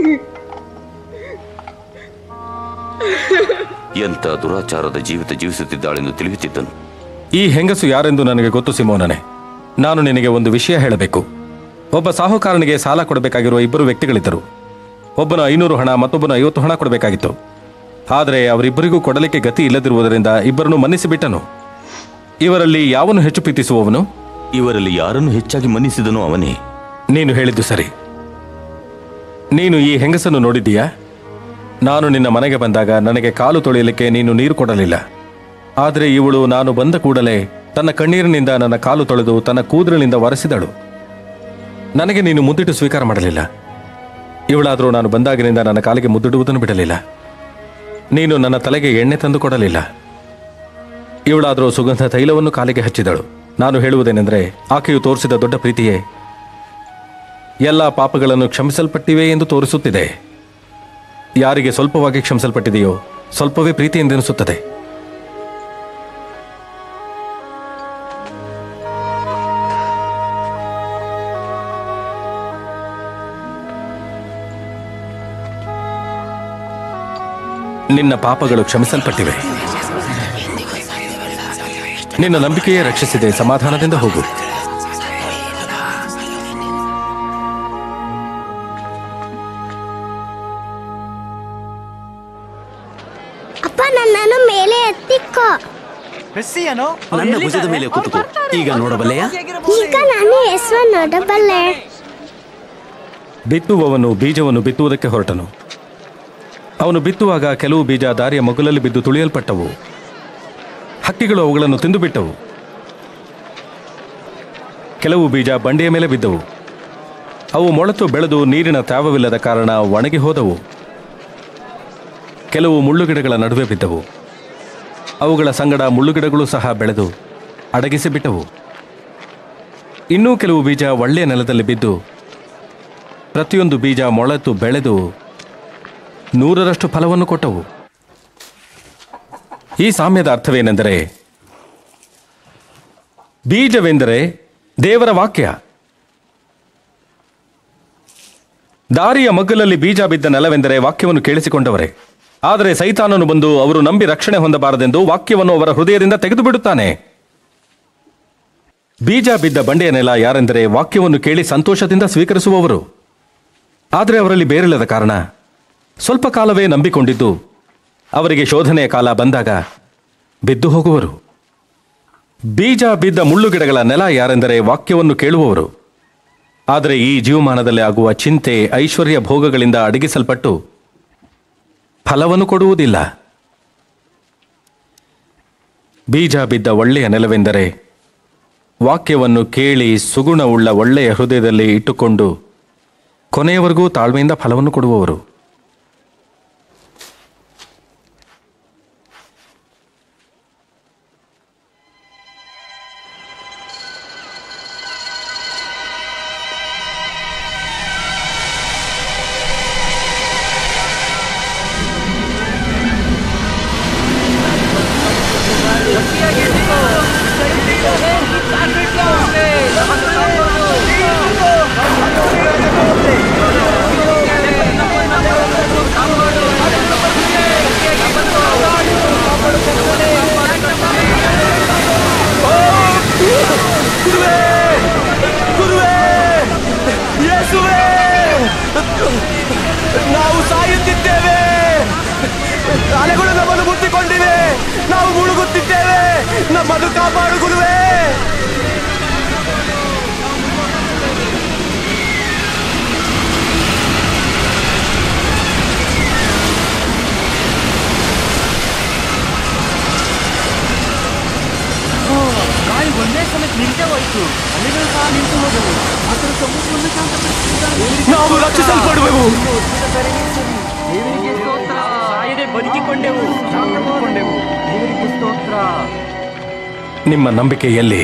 ಎಂಥ ದುರಾಚಾರದ ಜೀವಿತ ಜೀವಿಸುತ್ತಿದ್ದಾಳೆಂದು ತಿಳಿಯುತ್ತಿದ್ದನು ಈ ಹೆಂಗಸು ಯಾರೆಂದು ನನಗೆ ಗೊತ್ತು ಸಿಮೋನನೆ ನಾನು ನಿನಗೆ ಒಂದು ವಿಷಯ ಹೇಳಬೇಕು ಒಬ್ಬ ಸಾಹುಕಾರನಿಗೆ ಸಾಲ ಕೊಡಬೇಕಾಗಿರುವ ಇಬ್ಬರು ವ್ಯಕ್ತಿಗಳಿದ್ದರು ಒಬ್ಬನು ಐನೂರು ಹಣ ಮತ್ತೊಬ್ಬನು ಐವತ್ತು ಹಣ ಕೊಡಬೇಕಾಗಿತ್ತು ಆದರೆ ಅವರಿಬ್ಬರಿಗೂ ಕೊಡಲಿಕ್ಕೆ ಗತಿ ಇಲ್ಲದಿರುವುದರಿಂದ ಇಬ್ಬರನ್ನು ಮನ್ನಿಸಿಬಿಟ್ಟನು ಇವರಲ್ಲಿ ಯಾವನು ಹೆಚ್ಚು ಪ್ರೀತಿಸುವವನು ಇವರಲ್ಲಿ ಯಾರನ್ನು ಹೆಚ್ಚಾಗಿ ಮನ್ನಿಸಿದನೋ ಅವನೇ ನೀನು ಹೇಳಿದ್ದು ಸರಿ ನೀನು ಈ ಹೆಂಗಸನ್ನು ನೋಡಿದ್ದೀಯಾ ನಾನು ನಿನ್ನ ಮನೆಗೆ ಬಂದಾಗ ನನಗೆ ಕಾಲು ತೊಳೆಯಲಿಕ್ಕೆ ನೀನು ನೀರು ಕೊಡಲಿಲ್ಲ ಆದರೆ ಇವಳು ನಾನು ಬಂದ ಕೂಡಲೇ ತನ್ನ ಕಣ್ಣೀರಿನಿಂದ ನನ್ನ ಕಾಲು ತೊಳೆದು ತನ್ನ ಕೂದಲಿನಿಂದ ಒರೆಸಿದಳು ನನಗೆ ನೀನು ಮುದ್ದಿಟ್ಟು ಸ್ವೀಕಾರ ಮಾಡಲಿಲ್ಲ ಇವಳಾದರೂ ನಾನು ಬಂದಾಗಿನಿಂದ ನನ್ನ ಕಾಲಿಗೆ ಮುದ್ದಿಡುವುದನ್ನು ಬಿಡಲಿಲ್ಲ ನೀನು ನನ್ನ ತಲೆಗೆ ಎಣ್ಣೆ ತಂದು ಕೊಡಲಿಲ್ಲ ಇವಳಾದರೂ ಸುಗಂಧ ತೈಲವನ್ನು ಕಾಲಿಗೆ ಹಚ್ಚಿದಳು ನಾನು ಹೇಳುವುದೇನೆಂದರೆ ಆಕೆಯು ತೋರಿಸಿದ ದೊಡ್ಡ ಪ್ರೀತಿಯೇ ಎಲ್ಲ ಪಾಪಗಳನ್ನು ಕ್ಷಮಿಸಲ್ಪಟ್ಟಿವೆ ಎಂದು ತೋರಿಸುತ್ತಿದೆ ಯಾರಿಗೆ ಸ್ವಲ್ಪವಾಗಿ ಕ್ಷಮಿಸಲ್ಪಟ್ಟಿದೆಯೋ ಸ್ವಲ್ಪವೇ ಪ್ರೀತಿ ಎಂದೆನಿಸುತ್ತದೆ ನಿನ್ನ ಪಾಪಗಳು ಕ್ಷಮಿಸಲ್ಪಟ್ಟಿವೆ ನಿನ್ನ ನಂಬಿಕೆಯೇ ರಕ್ಷಿಸಿದೆ ಸಮಾಧಾನದಿಂದ ಹೋಗು ಅಪ್ಪ ನನ್ನನ್ನು ಮೇಲೆ ಎತ್ತಿಕ್ಕೋ ಮೆಸ್ಸಿಯನು ನನ್ನ ಭುಜದ ಮೇಲೆ ಕೂತುಕೋ ಈಗ ನೋಡಬಲ್ಲೆಯಾ ಈಗ ನಾನು ಯೇಸುವ ನೋಡಬಲ್ಲೆ ಬಿತ್ತುವವನು ಬೀಜವನ್ನು ಬಿತ್ತುವುದಕ್ಕೆ ಹೊರಟನು ಅವನು ಬಿತ್ತುವಾಗ ಕೆಲವು ಬೀಜ ದಾರಿಯ ಮಗುಲಲ್ಲಿ ಬಿದ್ದು ತುಳಿಯಲ್ಪಟ್ಟವು ಹಕ್ಕಿಗಳು ಅವುಗಳನ್ನು ತಿಂದುಬಿಟ್ಟವು ಕೆಲವು ಬೀಜ ಬಂಡೆಯ ಮೇಲೆ ಬಿದ್ದವು ಅವು ಮೊಳತು ಬೆಳೆದು ನೀರಿನ ತ್ಯಾವವಿಲ್ಲದ ಕಾರಣ ಒಣಗಿ ಹೋದವು ಕೆಲವು ಮುಳ್ಳುಗಿಡಗಳ ನಡುವೆ ಬಿದ್ದವು ಅವುಗಳ ಸಂಗಡ ಮುಳ್ಳುಗಿಡಗಳು ಸಹ ಬೆಳೆದು ಅಡಗಿಸಿಬಿಟ್ಟವು ಇನ್ನೂ ಕೆಲವು ಬೀಜ ಒಳ್ಳೆಯ ನೆಲದಲ್ಲಿ ಬಿದ್ದು ಪ್ರತಿಯೊಂದು ಬೀಜ ಮೊಳೆತು ಬೆಳೆದು ನೂರರಷ್ಟು ಫಲವನ್ನು ಕೊಟ್ಟವು ಈ ಸಾಮ್ಯದ ಅರ್ಥವೇನೆಂದರೆ ಬೀಜವೆಂದರೆ ದೇವರ ವಾಕ್ಯ ದಾರಿಯ ಮಗ್ಗಲಲ್ಲಿ ಬೀಜ ಬಿದ್ದ ನೆಲವೆಂದರೆ ವಾಕ್ಯವನ್ನು ಕೇಳಿಸಿಕೊಂಡವರೇ ಆದರೆ ಸೈತಾನನು ಬಂದು ಅವರು ನಂಬಿ ರಕ್ಷಣೆ ಹೊಂದಬಾರದೆಂದು ವಾಕ್ಯವನ್ನು ಅವರ ಹೃದಯದಿಂದ ತೆಗೆದು ಬಿಡುತ್ತಾನೆ ಬೀಜ ಬಿದ್ದ ಬಂಡೆಯ ನೆಲ ಯಾರೆಂದರೆ ವಾಕ್ಯವನ್ನು ಕೇಳಿ ಸಂತೋಷದಿಂದ ಸ್ವೀಕರಿಸುವವರು ಆದರೆ ಅವರಲ್ಲಿ ಬೇರಿಲ್ಲದ ಕಾರಣ ಸ್ವಲ್ಪ ಕಾಲವೇ ನಂಬಿಕೊಂಡಿದ್ದು ಅವರಿಗೆ ಶೋಧನೆಯ ಕಾಲ ಬಂದಾಗ ಬಿದ್ದು ಹೋಗುವರು ಬೀಜ ಬಿದ್ದ ಮುಳ್ಳುಗಿಡಗಳ ನೆಲ ಯಾರೆಂದರೆ ವಾಕ್ಯವನ್ನು ಕೇಳುವವರು ಆದರೆ ಈ ಜೀವಮಾನದಲ್ಲಿ ಆಗುವ ಚಿಂತೆ ಐಶ್ವರ್ಯ ಭೋಗಗಳಿಂದ ಅಡಗಿಸಲ್ಪಟ್ಟು ಫಲವನ್ನು ಕೊಡುವುದಿಲ್ಲ ಬೀಜ ಬಿದ್ದ ಒಳ್ಳೆಯ ನೆಲವೆಂದರೆ ವಾಕ್ಯವನ್ನು ಕೇಳಿ ಸುಗುಣವುಳ್ಳ ಒಳ್ಳೆಯ ಹೃದಯದಲ್ಲಿ ಇಟ್ಟುಕೊಂಡು ಕೊನೆಯವರೆಗೂ ತಾಳ್ಮೆಯಿಂದ ಫಲವನ್ನು ಕೊಡುವವರು ನಾವು ಸಾಯುತ್ತಿದ್ದೇವೆ ಅಲೆಗಳು ನಮ್ಮನ್ನು ಮುತ್ತಿಕೊಂಡಿವೆ ನಾವು ಮುಳುಗುತ್ತಿದ್ದೇವೆ ನಮ್ಮನ್ನು ಕಾಪಾಡು ಗುರುವೇ ಗಾಳಿ ಒಂದೇ ಸಮಯಕ್ಕೆ ನಿಂತೇ ಹೋಯ್ತು ಅಲೆಗಳು ಸಹ ನಿಂತು ಹೋದವು ಆತನು ಸಮುದ್ರವನ್ನು ಶಾಂತಪಡಿಸಿದ್ದಾನೆ ನಾವು ರಕ್ಷಿಸಲ್ಪಡುವೆವು ದೇವರಿಗೆ ಸ್ತೋತ್ರ ಸಾಯದೆ ಬದುಕಿಕೊಂಡೆವು ಶಾಂತಗೊಂಡೆವು ದೇವರಿಗೆ ಸ್ತೋತ್ರ ನಿಮ್ಮ ನಂಬಿಕೆ ಎಲ್ಲಿ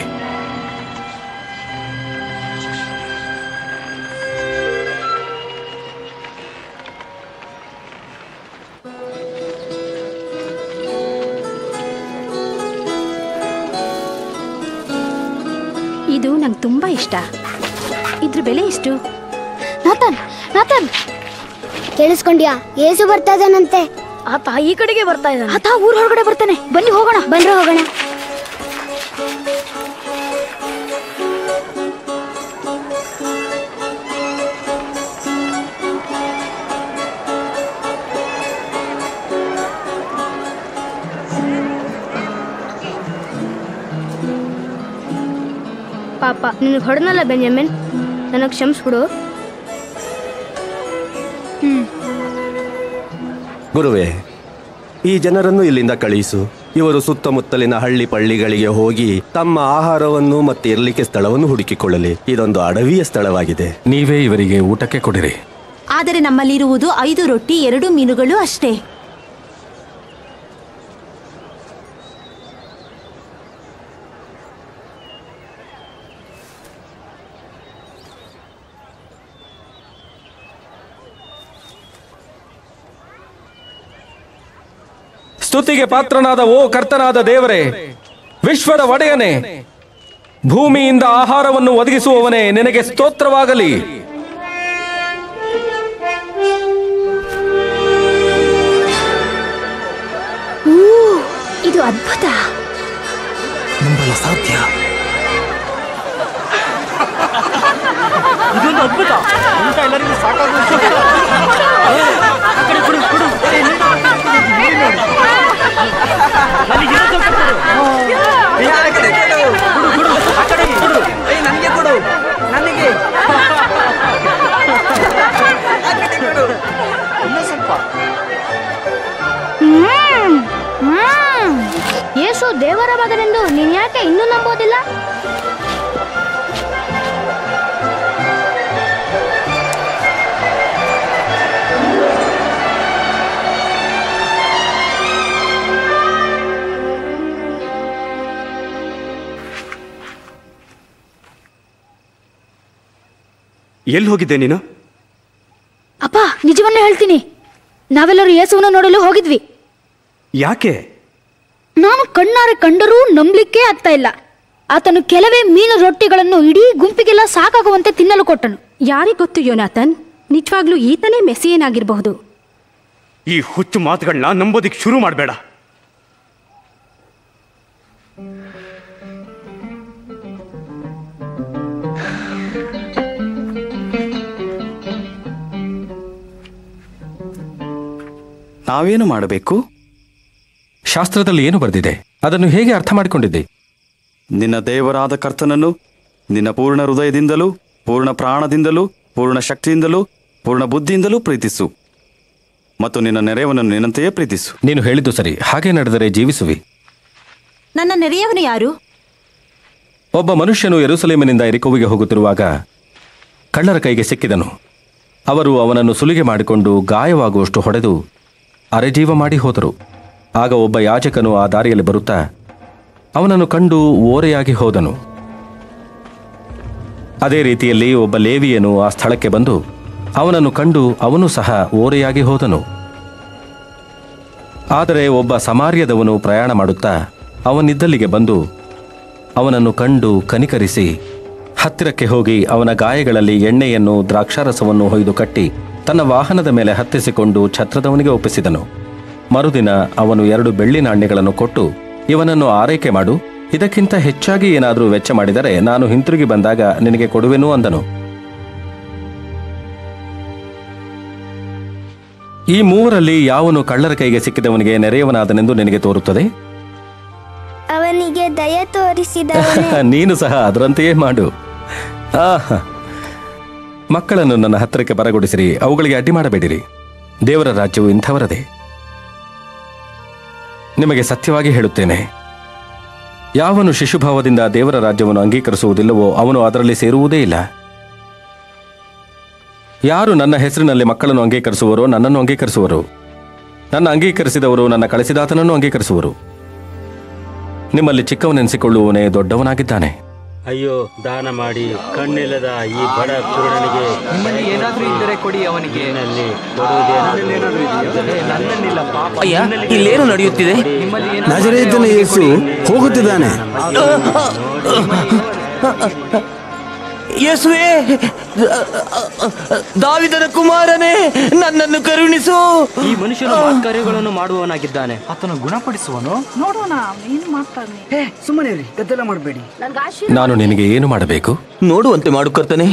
ಇದು ನಂಗೆ ತುಂಬಾ ಇಷ್ಟ ಇದ್ರ ಬೆಲೆ ಎಷ್ಟು ನಾತನ್ ನಾತನ್ ಕೇಳಿಸ್ಕೊಂಡ್ಯಾ ಏಸು ಬರ್ತಾ ಇದ್ದಾನಂತೆ ಆತ ಈ ಕಡೆಗೆ ಬರ್ತಾ ಇದ್ದಾನೆ ಆತ ಊರ್ ಹೊರಗಡೆ ಬರ್ತಾನೆ ಬನ್ನಿ ಹೋಗೋಣ ಬನ್ರಿ ಹೋಗೋಣ ಪಾಪ ನಿನಗೆ ಹೊಡೆನಲ್ಲ ಬೆಂಜಮಿನ್ ನನಗೆ ಕ್ಷಮಿಸ್ಬಿಡು ಗುರುವೇ ಈ ಜನರನ್ನು ಇಲ್ಲಿಂದ ಕಳುಹಿಸು ಇವರು ಸುತ್ತಮುತ್ತಲಿನ ಹಳ್ಳಿ ಪಳ್ಳಿಗಳಿಗೆ ಹೋಗಿ ತಮ್ಮ ಆಹಾರವನ್ನು ಮತ್ತೆ ಇರಲಿಕ್ಕೆ ಸ್ಥಳವನ್ನು ಹುಡುಕಿಕೊಳ್ಳಲಿ ಇದೊಂದು ಅಡವಿಯ ಸ್ಥಳವಾಗಿದೆ ನೀವೇ ಇವರಿಗೆ ಊಟಕ್ಕೆ ಕೊಡಿರಿ ಆದರೆ ನಮ್ಮಲ್ಲಿರುವುದು ಐದು ರೊಟ್ಟಿ ಎರಡು ಮೀನುಗಳು ಅಷ್ಟೇ ಸ್ತುತಿಗೆ ಪಾತ್ರನಾದ ಓ ಕರ್ತನಾದ ದೇವರೇ ವಿಶ್ವದ ಒಡೆಯನೇ ಭೂಮಿಯಿಂದ ಆಹಾರವನ್ನು ಒದಗಿಸುವವನೇ ನಿನಗೆ ಸ್ತೋತ್ರವಾಗಲಿ ಊ, ಇದು ಅದ್ಭುತ ನಂಬಲ ಸಾಧ್ಯ ಇದೊಂದು ಅದ್ಭುತ ಊಟ ಎಲ್ಲರಿಗೂ ಸಾಕಾಗೋಯ್ತು ಆ ಕಡೆ ಕೊಡು ಕೊಡು ಏ, ಇಲ್ಲಿ ನೋಡಿ, ನೋಡಿ. ನನಗೆ ಇನ್ನೊಂದು ಸ್ವಲ್ಪ ಕೊಡು. ಏ, ಆ ಕಡೆ ಕೊಡು. ಕೊಡು, ಕೊಡು. ಆ ಕಡೆ ಕೊಡು. ಏ, ನನಗೆ ಕೊಡು ನನಗೆ ಆ ಕಡೆ ಕೊಡು. ಇನ್ನೂ ಸ್ವಲ್ಪ ಹ್ಮ್ ಹ್ಮ್ ಯೇಸು ದೇವರ ಮಗನೆಂದು ನೀನ್ ಯಾಕೆ ಇನ್ನೂ ನಂಬೋದಿಲ್ಲ ಎಲ್ಲಿ ಹೋಗಿದ್ದೆ ನೀನು ಅಪ್ಪ ನಿಜವನ್ನೇ ಹೇಳ್ತೀನಿ ನಾವೆಲ್ಲರೂ ಯೇಸುವನ್ನು ನೋಡಲು ಹೋಗಿದ್ವಿ ಯಾಕೆ ನಾನು ಕಣ್ಣಾರೆ ಕಂಡರೂ ನಂಬಲಿಕ್ಕೆ ಆಗ್ತಾ ಇಲ್ಲ ಆತನು ಕೆಲವೇ ಮೀನು ರೊಟ್ಟಿಗಳನ್ನು ಇಡೀ ಗುಂಪಿಗೆಲ್ಲ ಸಾಕಾಗುವಂತೆ ತಿನ್ನಲು ಕೊಟ್ಟನು ಯಾರಿಗ್ ಗೊತ್ತು ಯೋನಾಥನ್ ನಿಜವಾಗ್ಲೂ ಈತನೇ ಮೆಸ್ಸಿಯನಾಗಿರಬಹುದು ಈ ಹುಚ್ಚು ಮಾತುಗಳನ್ನ ನಂಬೋದಿಕ್ ಶುರು ಮಾಡಬೇಡ ನಾವೇನು ಮಾಡಬೇಕು ಶಾಸ್ತ್ರದಲ್ಲಿ ಏನು ಬರೆದಿದೆ ಅದನ್ನು ಹೇಗೆ ಅರ್ಥ ಮಾಡಿಕೊಂಡಿದ್ದೆ ನಿನ್ನ ದೇವರಾದ ಕರ್ತನನ್ನು ನಿನ್ನ ಪೂರ್ಣ ಹೃದಯದಿಂದಲೂ ಪೂರ್ಣ ಪ್ರಾಣದಿಂದಲೂ ಪೂರ್ಣ ಶಕ್ತಿಯಿಂದಲೂ ಪೂರ್ಣ ಬುದ್ಧಿಯಿಂದಲೂ ಪ್ರೀತಿಸು ಮತ್ತು ನಿನ್ನ ನೆರೆಯವನನ್ನು ನಿನ್ನಂತೆಯೇ ಪ್ರೀತಿಸು ನೀನು ಹೇಳಿದ್ದು ಸರಿ ಹಾಗೆ ನಡೆದರೆ ಜೀವಿಸುವಿ ನನ್ನ ನೆರೆಯವನು ಯಾರು ಒಬ್ಬ ಮನುಷ್ಯನು ಯೆರೂಸಲೇಮಿನಿಂದ ಎರಿಕೋವಿಗೆ ಹೋಗುತ್ತಿರುವಾಗ ಕಳ್ಳರ ಕೈಗೆ ಸಿಕ್ಕಿದನು ಅವರು ಅವನನ್ನು ಸುಲಿಗೆ ಮಾಡಿಕೊಂಡು ಗಾಯವಾಗುವಷ್ಟು ಹೊಡೆದು ಅರೆಜೀವ ಮಾಡಿ ಹೋದರು ಆಗ ಒಬ್ಬ ಯಾಜಕನು ಆ ದಾರಿಯಲ್ಲಿ ಬರುತ್ತಾ ಅವನನ್ನು ಕಂಡು ಓರೆಯಾಗಿ ಹೋದನು ಅದೇ ರೀತಿಯಲ್ಲಿ ಒಬ್ಬ ಲೇವಿಯನು ಆ ಸ್ಥಳಕ್ಕೆ ಬಂದು ಅವನನ್ನು ಕಂಡು ಅವನು ಸಹ ಓರೆಯಾಗಿ ಹೋದನು ಆದರೆ ಒಬ್ಬ ಸಮಾರ್ಯದವನು ಪ್ರಯಾಣ ಮಾಡುತ್ತಾ ಅವನಿದ್ದಲ್ಲಿಗೆ ಬಂದು ಅವನನ್ನು ಕಂಡು ಕನಿಕರಿಸಿ ಹತ್ತಿರಕ್ಕೆ ಹೋಗಿ ಅವನ ಗಾಯಗಳಲ್ಲಿ ಎಣ್ಣೆಯನ್ನು ದ್ರಾಕ್ಷಾರಸವನ್ನು ಹೊಯ್ದು ಕಟ್ಟಿ ತನ್ನ ವಾಹನದ ಮೇಲೆ ಹತ್ತಿಸಿಕೊಂಡು ಛತ್ರದವನಿಗೆ ಒಪ್ಪಿಸಿದನು ಮರುದಿನ ಅವನು ಎರಡು ಬೆಳ್ಳಿ ನಾಣ್ಯಗಳನ್ನು ಕೊಟ್ಟು ಇವನನ್ನು ಆರೈಕೆ ಮಾಡು ಇದಕ್ಕಿಂತ ಹೆಚ್ಚಾಗಿ ಏನಾದರೂ ವೆಚ್ಚ ಮಾಡಿದರೆ ನಾನು ಹಿಂತಿರುಗಿ ಬಂದಾಗ ನಿನಗೆ ಕೊಡುವೆನು ಅಂದನು ಈ ಮೂವರಲ್ಲಿ ಯಾವನು ಕಳ್ಳರ ಕೈಗೆ ಸಿಕ್ಕಿದವನಿಗೆ ನೆರೆಯವನಾದನೆಂದು ನಿನಗೆ ತೋರುತ್ತದೆ ಅವನಿಗೆ ದಯ ತೋರಿಸಿದವನೇ ನೀನು ಸಹ ಅದರಂತೆಯೇ ಮಾಡು ಆಹಾ. ಮಕ್ಕಳನ್ನು ನನ್ನ ಹತ್ತಿರಕ್ಕೆ ಬರಗೊಡಿಸಿರಿ ಅವುಗಳಿಗೆ ಅಡ್ಡಿ ಮಾಡಬೇಡಿರಿ ದೇವರ ರಾಜ್ಯವು ಇಂಥವರದೇ ನಿಮಗೆ ಸತ್ಯವಾಗಿ ಹೇಳುತ್ತೇನೆ ಯಾವನು ಶಿಶುಭಾವದಿಂದ ದೇವರ ರಾಜ್ಯವನ್ನು ಅಂಗೀಕರಿಸುವುದಿಲ್ಲವೋ ಅವನು ಅದರಲ್ಲಿ ಸೇರುವುದೇ ಇಲ್ಲ ಯಾರು ನನ್ನ ಹೆಸರಿನಲ್ಲಿ ಮಕ್ಕಳನ್ನು ಅಂಗೀಕರಿಸುವರೋ ನನ್ನನ್ನು ಅಂಗೀಕರಿಸುವರು ನನ್ನ ಅಂಗೀಕರಿಸಿದವರು ನನ್ನ ಕಳಿಸಿದಾತನನ್ನು ಅಂಗೀಕರಿಸುವರು ನಿಮ್ಮಲ್ಲಿ ಚಿಕ್ಕವನೆನಿಸಿಕೊಳ್ಳುವವನೇ ದೊಡ್ಡವನಾಗಿದ್ದಾನೆ ಅಯ್ಯೋ ದಾನ ಮಾಡಿ ಕಣ್ಣಿಲ್ಲದ ಈ ಬಡ ಕುರುಡನಿಗೆ ನಿಮ್ಮಲ್ಲಿ ಏನಾದ್ರೂ ಇದ್ದರೆ ಕೊಡಿ ಅವನಿಗೆ ನಿನ್ನಲ್ಲಿ ಕೊಡುವುದೇನಾದರೂ ನನ್ನನ್ನಿಲ್ಲ ಪಾಪ ಅಯ್ಯ ಇಲ್ಲೇನು ನಡೆಯುತ್ತಿದೆ ನಜರೇತನ ಯೇಸು ಹೋಗುತ್ತಿದ್ದಾನೆ ಯೇಸುವೆ ದಾವಿದನ ಕುಮಾರನೇ ನನ್ನನ್ನು ಕರುಣಿಸು ಈ ಮನುಷ್ಯನು ಕಾರ್ಯಗಳನ್ನು ಮಾಡುವವನಾಗಿದ್ದಾನೆ ಆತನು ಗುಣಪಡಿಸುವನು ನೋಡೋಣ ಏನು ಮಾಡ್ತಾನೆ ಹೇ ಸುಮ್ಮನೆ ಇರಿ ಗದ್ದಲ ಮಾಡಬೇಡಿ ನಾನು ನಿನಗೆ ಏನು ಮಾಡಬೇಕು ನೋಡುವಂತೆ ಮಾಡು ಕರ್ತನೆ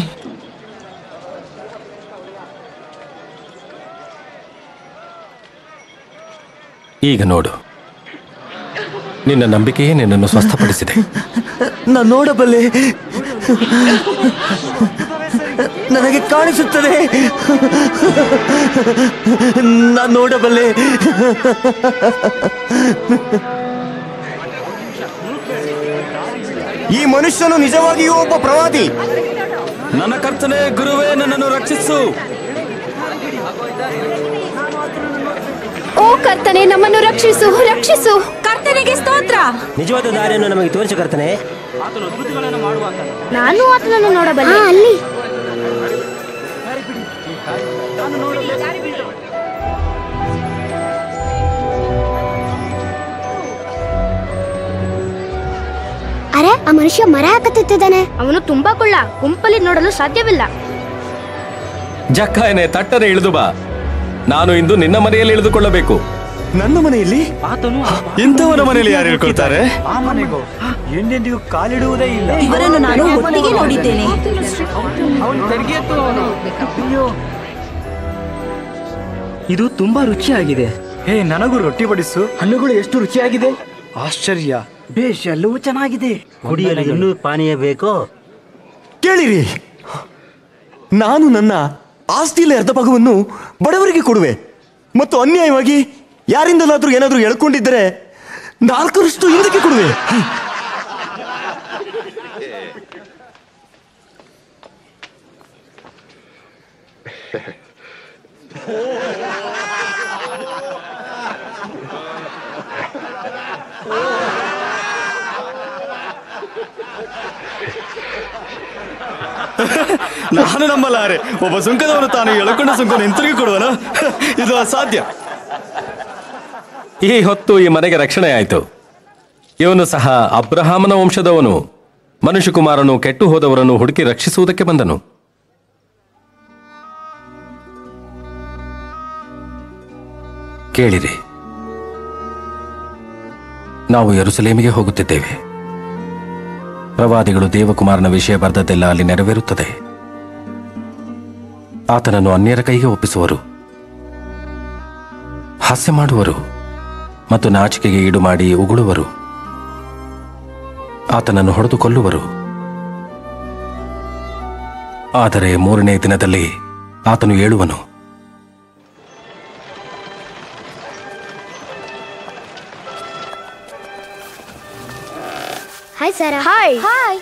ಈಗ ನೋಡು ನಿನ್ನ ನಂಬಿಕೆಯೇ ನಿನ್ನನ್ನು ಸ್ವಸ್ಥಪಡಿಸಿದೆ ನಾನು ನೋಡಬಲ್ಲೆ ನನಗೆ ಕಾಣಿಸುತ್ತದೆ ನಾನು ನೋಡಬಲ್ಲೆ ಈ ಮನುಷ್ಯನು ನಿಜವಾಗಿಯೂ ಒಬ್ಬ ಪ್ರವಾದಿ ನನ್ನ ಕರ್ತನೆ ಗುರುವೇ ನನ್ನನ್ನು ರಕ್ಷಿಸು ಓ ಕರ್ತನೆ ನಮ್ಮನ್ನು ರಕ್ಷಿಸು ರಕ್ಷಿಸು ಕರ್ತನಿಗೆ ಸ್ತೋತ್ರ ನಿಜವಾದ ದಾರಿಯನ್ನು ನಮಗೆ ತೋರಿಸು ಕರ್ತನೆ ನಾನು ಆತನನ್ನು ನೋಡಬಲ್ಲೆ ಅಲ್ಲಿ ಅರೆ ಆ ಮನುಷ್ಯ ಮರ ಹಾಕತ್ತಿದ್ದಾನೆ ಅವನು ತುಂಬಾ ಕೊಳ್ಳ ಗುಂಪಲ್ಲಿ ನೋಡಲು ಸಾಧ್ಯವಿಲ್ಲ ಜಕ್ಕಾಯನೆ ತಟ್ಟನೆ ಇಳಿದು ಬಾ ನಾನು ಇಂದು ನಿನ್ನ ಮನೆಯಲ್ಲಿ ಇಳಿದುಕೊಳ್ಳಬೇಕು ನನ್ನ ಮನೆಯಲ್ಲಿ ಆತನು ಇಂಥವನ ಮನೆಯಲ್ಲಿ ಯಾರು ಇಳ್ಕೊಳ್ತಾರೆ ಆ ಮನೆಗೂ ಎಂದೆಂದಿಗೂ ಕಾಲಿಡುವುದೇ ಇಲ್ಲ ಇವರನ್ನು ನಾನು ಒಟ್ಟಿಗೆ ನೋಡಿದ್ದೇನೆ ಅವನು ತೆರಿಗೆ ಎತ್ತು ಅವನು ಅಯ್ಯೋ ಇದು ತುಂಬಾ ರುಚಿಯಾಗಿದೆ ಹೇ ನನಗೂ ರೊಟ್ಟಿ ಬಡಿಸು ಹಣ್ಣುಗಳು ಎಷ್ಟು ರುಚಿಯಾಗಿದೆ ಆಶ್ಚರ್ಯ ಬೇಷ್ ಎಲ್ಲವೂ ಚೆನ್ನಾಗಿದೆ ಕುಡಿಯಲು ಇನ್ನೂ ಪಾನೀಯ ಬೇಕೋ ಕೇಳಿರಿ ನಾನು ನನ್ನ ಆಸ್ತಿಯಲ್ಲಿ ಅರ್ಧ ಭಾಗವನ್ನು ಬಡವರಿಗೆ ಕೊಡುವೆ ಮತ್ತು ಅನ್ಯಾಯವಾಗಿ ಯಾರಿಂದಲಾದ್ರೂ ಏನಾದ್ರೂ ಎಳ್ಕೊಂಡಿದ್ದರೆ ನಾಲ್ಕರಷ್ಟು ಹಿಂದಕ್ಕೆ ಕೊಡುವೆ ನಾನು ನಂಬಲಾರೆ ಒಬ್ಬ ಸುಂಕದವನು ತಾನು ಎಳ್ಕೊಂಡ ಸುಂಕವನ್ನು ಹಿಂತಿರುಗಿ ಕೊಡುವನು ಇದು ಅಸಾಧ್ಯ ಈ ಹೊತ್ತು ಈ ಮನೆಗೆ ರಕ್ಷಣೆ ಆಯಿತು ಇವನು ಸಹ ಅಬ್ರಹಾಮನ ವಂಶದವನು ಮನುಷ್ಯಕುಮಾರನು ಕೆಟ್ಟು ಹೋದವರನ್ನು ಹುಡುಕಿ ರಕ್ಷಿಸುವುದಕ್ಕೆ ಬಂದನು ಕೇಳಿರಿ ನಾವು ಯರುಸಲೇಮಿಗೆ ಹೋಗುತ್ತಿದ್ದೇವೆ ಪ್ರವಾದಿಗಳು ದೇವಕುಮಾರನ ವಿಷಯ ಬರೆದದ್ದೆಲ್ಲ ಅಲ್ಲಿ ನೆರವೇರುತ್ತದೆ ಆತನನ್ನು ಅನ್ಯರ ಕೈಗೆ ಒಪ್ಪಿಸುವರು ಹಾಸ್ಯ ಮಾಡುವರು ಮತ್ತು ನಾಚಿಕೆಗೆ ಈಡು ಮಾಡಿ ಉಗುಳುವರು ಆತನನ್ನು ಹೊಡೆದು ಕೊಲ್ಲುವರು ಆದರೆ ಮೂರನೇ ದಿನದಲ್ಲಿ ಆತನು ಏಳುವನು ಹಾಯ್ ಸರ ಹಾಯ್ ಹಾಯ್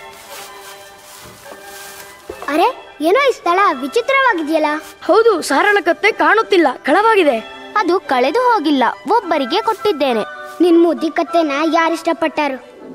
ಅರೆ ಏನೋ ಈ ಸ್ಥಳ ವಿಚಿತ್ರವಾಗಿದೆಯಲ್ಲ ಹೌದು ಸಾರಳ ಕತ್ತೆ ಕಾಣುತ್ತಿಲ್ಲ ಕಳವಾಗಿದೆ ಅದು ಕಳೆದು ಹೋಗಿಲ್ಲ ಒಬ್ಬರಿಗೆ ಕೊಟ್ಟಿದ್ದೇನೆ ನಿನ್ ಮುದ್ದಿ ಕತ್ತೆನ ಯಾರಿಷ್ಟಪಟ್ಟಾರು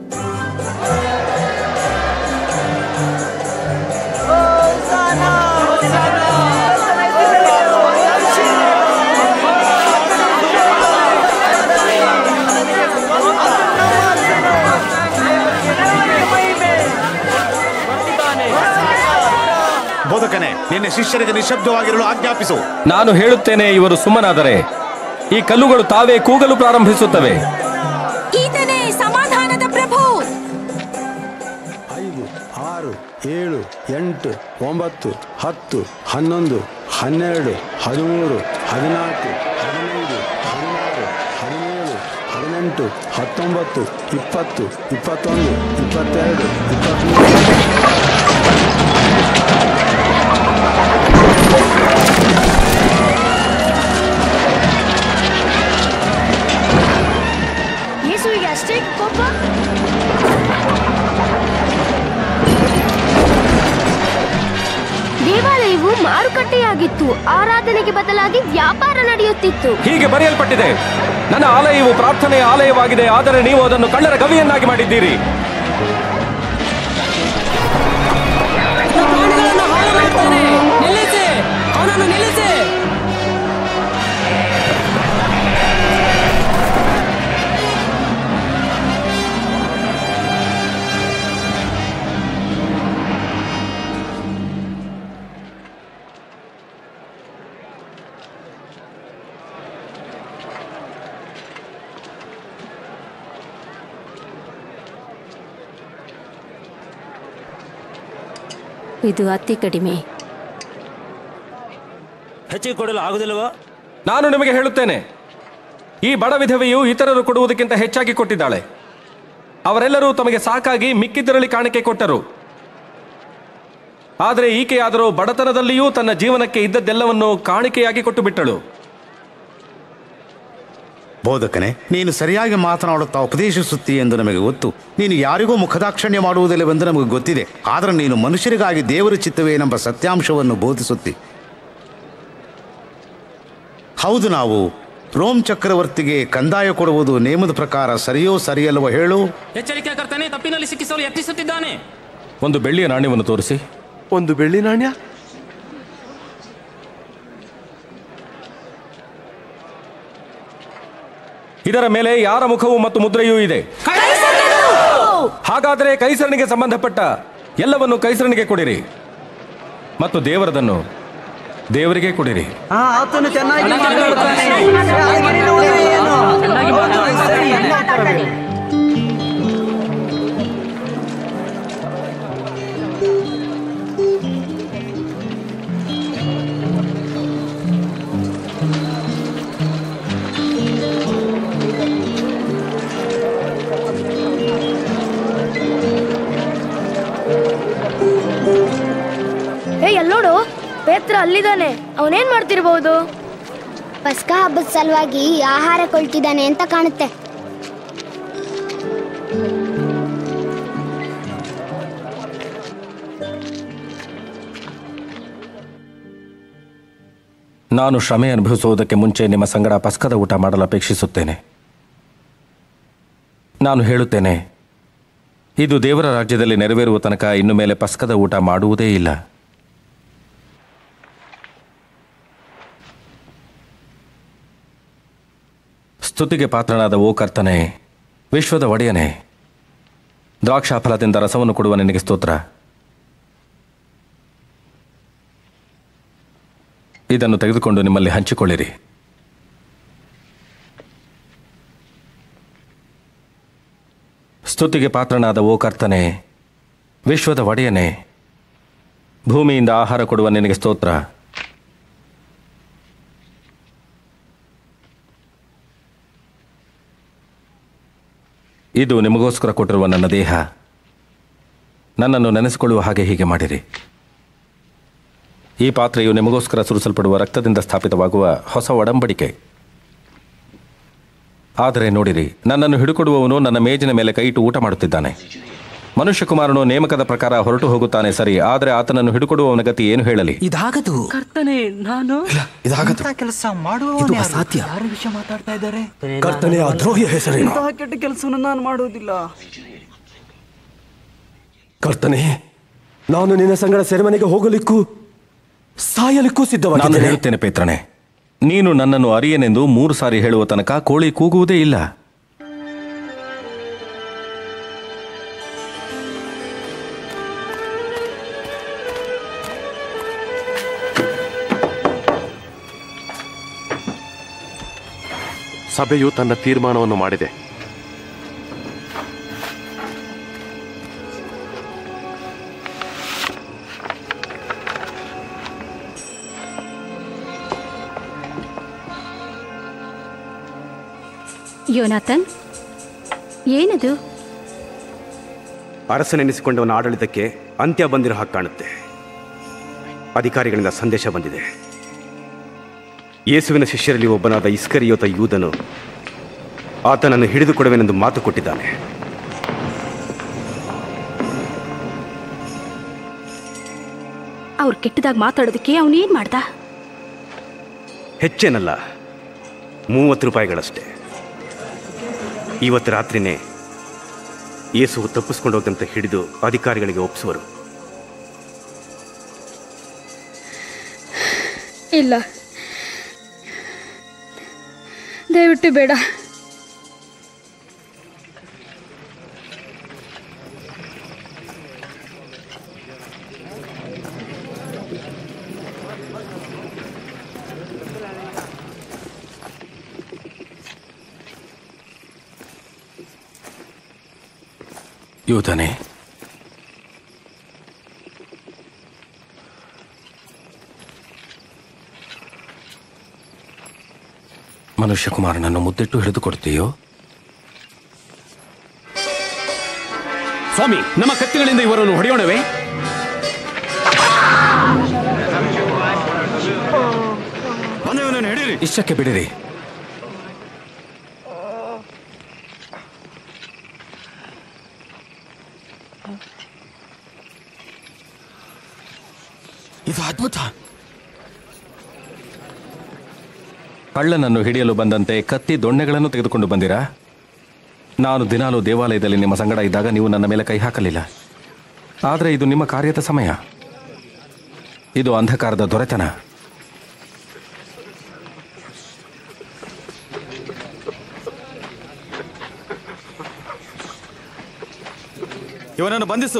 ಬೋಧಕನೇ ನಿನ್ನ ಶಿಷ್ಯರಿಗೆ ನಿಶಬ್ದವಾಗಿರಲು ಆಜ್ಞಾಪಿಸು ನಾನು ಹೇಳುತ್ತೇನೆ ಇವರು ಸುಮ್ಮನಾದರೆ ಈ ಕಲ್ಲುಗಳು ತಾವೇ ಕೂಗಲು ಪ್ರಾರಂಭಿಸುತ್ತವೆ ಈತನೇ ಸಮಾಧಾನದ ಪ್ರಭು ಐದು ಆರು ಏಳು ಎಂಟು ಒಂಬತ್ತು ಹತ್ತು ಹನ್ನೊಂದು ಹನ್ನೆರಡು ಹದಿಮೂರು ಹದಿನಾಲ್ಕು ಹದಿನೈದು ಹದಿನಾರು ಹದಿನೇಳು ಹದಿನೆಂಟು ಹತ್ತೊಂಬತ್ತು ಇಪ್ಪತ್ತು ಇಪ್ಪತ್ತೊಂದು ಇಪ್ಪತ್ತೆರಡು ಇಪ್ಪತ್ತ್ಮೂರು ಯೇಸುವಿಗೆ ಅಷ್ಟೇ ಕೋಪ ದೇವಾಲಯವು ಮಾರುಕಟ್ಟೆಯಾಗಿತ್ತು ಆರಾಧನೆಗೆ ಬದಲಾಗಿ ವ್ಯಾಪಾರ ನಡೆಯುತ್ತಿತ್ತು ಹೀಗೆ ಬರೆಯಲ್ಪಟ್ಟಿದೆ ನನ್ನ ಆಲಯವು ಪ್ರಾರ್ಥನೆಯ ಆಲಯವಾಗಿದೆ ಆದರೆ ನೀವು ಅದನ್ನು ಕಳ್ಳರ ಗವಿಯನ್ನಾಗಿ ಮಾಡಿದ್ದೀರಿ ನಿಲ್ಲಿಸಿ ಅವನನ್ನು ನಿಲ್ಲಿಸಿ ಇದು ಅತಿ ಕಡಿಮೆ ಹೆಚ್ಚಿಗೆ ಕೊಡಲು ಆಗುದಿಲ್ಲವೋ ನಾನು ನಿಮಗೆ ಹೇಳುತ್ತೇನೆ ಈ ಬಡ ವಿಧವೆಯು ಇತರರು ಕೊಡುವುದಕ್ಕಿಂತ ಹೆಚ್ಚಾಗಿ ಕೊಟ್ಟಿದ್ದಾಳೆ ಅವರೆಲ್ಲರೂ ತಮಗೆ ಸಾಕಾಗಿ ಮಿಕ್ಕಿದ್ದರಲ್ಲಿ ಕಾಣಿಕೆ ಕೊಟ್ಟರು ಆದರೆ ಈಕೆಯಾದರೂ ಬಡತನದಲ್ಲಿಯೂ ತನ್ನ ಜೀವನಕ್ಕೆ ಇದ್ದದ್ದೆಲ್ಲವನ್ನು ಕಾಣಿಕೆಯಾಗಿ ಕೊಟ್ಟು ಬಿಟ್ಟಳು ಬೋಧಕನೇ ನೀನು ಸರಿಯಾಗಿ ಮಾತನಾಡುತ್ತಾ ಉಪದೇಶಿಸುತ್ತಿ ಎಂದು ನಮಗೆ ಗೊತ್ತು ನೀನು ಯಾರಿಗೂ ಮುಖದಾಕ್ಷಣ್ಯ ಮಾಡುವುದಿಲ್ಲವೆಂದು ನಮಗೆ ಗೊತ್ತಿದೆ ಆದರೆ ನೀನು ಮನುಷ್ಯರಿಗಾಗಿ ದೇವರ ಚಿತ್ತವೇನೆಂಬ ಸತ್ಯಾಂಶವನ್ನು ಬೋಧಿಸುತ್ತಿ ಹೌದು ನಾವು ರೋಮ್ ಚಕ್ರವರ್ತಿಗೆ ಕಂದಾಯ ಕೊಡುವುದು ನೇಮದ ಪ್ರಕಾರ ಸರಿಯೋ ಸರಿಯಲ್ಲವೋ ಹೇಳು ಎಚ್ಚರಿಕೆ ಕರ್ತನೆ ತಪ್ಪಿನಲ್ಲಿ ಸಿಕ್ಕಿಸಲು ಯತ್ನಿಸುತ್ತಿದ್ದಾನೆ ಒಂದು ಬೆಳ್ಳಿಯ ನಾಣ್ಯವನ್ನು ತೋರಿಸಿ ಒಂದು ಬೆಳ್ಳಿ ನಾಣ್ಯ ಇದರ ಮೇಲೆ ಯಾರ ಮುಖವು ಮತ್ತು ಮುದ್ರೆಯೂ ಇದೆ ಹಾಗಾದರೆ ಕೈಸರನಿಗೆ ಸಂಬಂಧಪಟ್ಟ ಎಲ್ಲವನ್ನು ಕೈಸರನಿಗೆ ಕೊಡಿರಿ ಮತ್ತು ದೇವರದನ್ನು ದೇವರಿಗೆ ಕೊಡಿರಿ ಆತನು ಚೆನ್ನಾಗಿ ಮಾತಾಡ್ತಾನೆ. ಹಾಗೆ ನೋಡಿದ್ರೆ ಏನು? ಸರಿ, ಸರಿ. ಏ ಎಲ್ಲೋಡು ಪೇತ್ರ ಅಲ್ಲಿದ್ದಾನೆ ಅವನೇನ್ ಮಾಡ್ತಿರ್ಬಹುದು ಪಸ್ಕ ಹಬ್ಬದ ಸಲುವಾಗಿ ಆಹಾರ ಕೊಳ್ತಿದ್ದಾನೆ ಅಂತ ಕಾಣುತ್ತೆ ನಾನು ಶ್ರಮೆ ಅನುಭವಿಸುವುದಕ್ಕೆ ಮುಂಚೆ ನಿಮ್ಮ ಸಂಗಡ ಪಸ್ಕದ ಊಟ ಮಾಡಲು ಅಪೇಕ್ಷಿಸುತ್ತೇನೆ ನಾನು ಹೇಳುತ್ತೇನೆ ಇದು ದೇವರ ರಾಜ್ಯದಲ್ಲಿ ನೆರವೇರುವ ತನಕ ಇನ್ನು ಮೇಲೆ ಪಸ್ಕದ ಊಟ ಮಾಡುವುದೇ ಇಲ್ಲ ಸ್ತುತಿಗೆ ಪಾತ್ರನಾದ ಓ ಕರ್ತನೆ ವಿಶ್ವದ ಒಡೆಯನೇ ದ್ರಾಕ್ಷಾಫಲದಿಂದ ರಸವನ್ನು ಕೊಡುವ ನಿನಗೆ ಸ್ತೋತ್ರ ಇದನ್ನು ತೆಗೆದುಕೊಂಡು ನಿಮ್ಮಲ್ಲಿ ಹಂಚಿಕೊಳ್ಳಿರಿ ಸ್ತುತಿಗೆ ಪಾತ್ರನಾದ ಓ ಕರ್ತನೆ ವಿಶ್ವದ ಒಡೆಯನೇ ಭೂಮಿಯಿಂದ ಆಹಾರ ಕೊಡುವ ನಿನಗೆ ಸ್ತೋತ್ರ ಇದು ನಿಮಗೋಸ್ಕರ ಕೊಟ್ಟಿರುವ ನನ್ನ ದೇಹ ನನ್ನನ್ನು ನೆನೆಸಿಕೊಳ್ಳುವ ಹಾಗೆ ಹೀಗೆ ಮಾಡಿರಿ ಈ ಪಾತ್ರೆಯು ನಿಮಗೋಸ್ಕರ ಸುರಿಸಲ್ಪಡುವ ರಕ್ತದಿಂದ ಸ್ಥಾಪಿತವಾಗುವ ಹೊಸ ಒಡಂಬಡಿಕೆ ಆದರೆ ನೋಡಿರಿ ನನ್ನನ್ನು ಹಿಡುಕೊಡುವವನು ನನ್ನ ಮೇಜಿನ ಮೇಲೆ ಕೈಯಿಟ್ಟು ಊಟ ಮಾಡುತ್ತಿದ್ದಾನೆ ಮನುಷ್ಯಕುಮಾರನು ನೇಮಕದ ಪ್ರಕಾರ ಹೊರಟು ಹೋಗುತ್ತಾನೆ ಸರಿ ಆದರೆ ಆತನನ್ನು ಹಿಡುಕೊಡುವವನ ಗತಿ ಏನು ಹೇಳಲಿ ಇದಾಗದು ಕರ್ತನೆ ನಾನು ಇದಾಗದು. ಇಂಥ ಕೆಲಸ ಮಾಡುವ ಇದು ಅಸಾಧ್ಯ. ಯಾರ ವಿಷಯ ಮಾತಾಡ್ತಾ ಇದ್ದಾರೆ ಕರ್ತನೆ, ಆ ದ್ರೋಹಿಯ ಹೆಸರೇನು? ಇಂತಹ ಕೆಟ್ಟ ಕೆಲಸವನ್ನು ನಾನು ಮಾಡುವುದಿಲ್ಲ ಕರ್ತನೆ ನಾನು ನಿನ್ನ ಸಂಗಡ ಸೆರೆಮನೆಗೆ ಹೋಗಲಿಕ್ಕೂ ಸಾಯಲಿಕ್ಕೂ ನಾನು ಸಿದ್ಧವಾಗಿದ್ದೇನೆ ಹೇಳುತ್ತೇನೆ ಪೇತ್ರನೆ ನೀನು ನನ್ನನ್ನು ಅರಿಯನೆಂದು ಮೂರು ಸಾರಿ ಹೇಳುವ ತನಕ ಕೋಳಿ ಕೂಗುವುದೇ ಇಲ್ಲ ಸಭೆಯು ತನ್ನ ತೀರ್ಮಾನವನ್ನು ಮಾಡಿದೆ ಯೋನಾಥನ್ ಏನದು ಅರಸನೆನಿಸಿಕೊಂಡವನ ಆಡಳಿತಕ್ಕೆ ಅಂತ್ಯ ಬಂದಿರೋ ಹಾಗೆ ಕಾಣುತ್ತೆ ಅಧಿಕಾರಿಗಳಿಂದ ಸಂದೇಶ ಬಂದಿದೆ ಯೇಸುವಿನ ಶಿಷ್ಯರಲ್ಲಿ ಒಬ್ಬನಾದ ಇಸ್ಕರಿಯೋತ ಯೂದನು ಆತನನ್ನು ಹಿಡಿದುಕೊಡುವೆನೆಂದು ಮಾತು ಕೊಟ್ಟಿದ್ದಾನೆ ಅವ್ರು ಕೆಟ್ಟದಾಗ ಮಾತಾಡೋದಕ್ಕೆ ಅವನೇನ್ ಮಾಡ್ದ ಹೆಚ್ಚೇನಲ್ಲ ಮೂವತ್ತು ರೂಪಾಯಿಗಳಷ್ಟೇ ಇವತ್ತು ರಾತ್ರಿನೇ ಯೇಸು ತಪ್ಪಿಸ್ಕೊಂಡು ಹೋದಂತ ಹಿಡಿದು ಅಧಿಕಾರಿಗಳಿಗೆ ಒಪ್ಪಿಸುವರು ಇಲ್ಲ ದಯವಿಟ್ಟು ಬೇಡ ಯೂತನೇ ಮನುಷ್ಯ ಕುಮಾರನನ್ನು ಮುದ್ದಿಟ್ಟು ಹಿಡಿದುಕೊಡ್ತೀಯೋ ಸ್ವಾಮಿ ನಮ್ಮ ಕತ್ತಿಗಳಿಂದ ಇವರನ್ನು ಹೊಡೆಯೋಣವೇ ಇಷ್ಟಕ್ಕೆ ಬಿಡಿರಿ ಇದು ಅದ್ಭುತ ಕಳ್ಳನನ್ನು ಹಿಡಿಯಲು ಬಂದಂತೆ ಕತ್ತಿ ದೊಣ್ಣೆಗಳನ್ನು ತೆಗೆದುಕೊಂಡು ಬಂದಿರಾ ನಾನು ದಿನಾಲು ದೇವಾಲಯದಲ್ಲಿ ನಿಮ್ಮ ಸಂಗಡ ಇದ್ದಾಗ ನೀವು ನನ್ನ ಮೇಲೆ ಕೈ ಹಾಕಲಿಲ್ಲ ಆದರೆ ಇದು ನಿಮ್ಮ ಕಾರ್ಯದ ಸಮಯ ಇದು ಅಂಧಕಾರದ ದೊರೆತನ ಇವನನ್ನು ಬಂಧಿಸು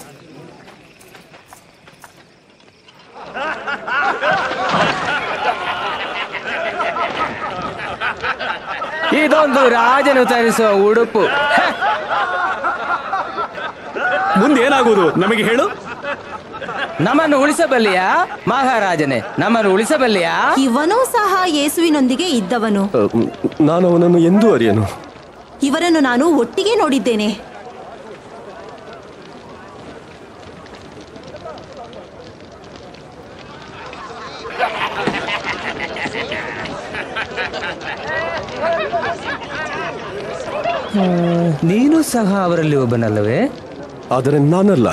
ಇದೊಂದು ರಾಜನು ತರಿಸುವ ಉಡುಪು ಮುಂದೆ ಏನಾಗುವುದು ನಮಗೆ ಹೇಳು ನಮ್ಮನ್ನು ಉಳಿಸಬಲ್ಲಿಯಾ ಮಹಾರಾಜನೇ ನಮ್ಮನ್ನು ಉಳಿಸಬಲ್ಲಿಯಾ ಇವನೂ ಸಹ ಯೇಸುವಿನೊಂದಿಗೆ ಇದ್ದವನು ನಾನು ಅವನನ್ನು ಎಂದೂ ಅರಿಯನು ಇವರನ್ನು ನಾನು ಒಟ್ಟಿಗೆ ನೋಡಿದ್ದೇನೆ ನೀನು ಸಹ ಅವರಲ್ಲಿ ಒಬ್ಬನಲ್ಲವೇ ಆದರೆ ನಾನಲ್ಲ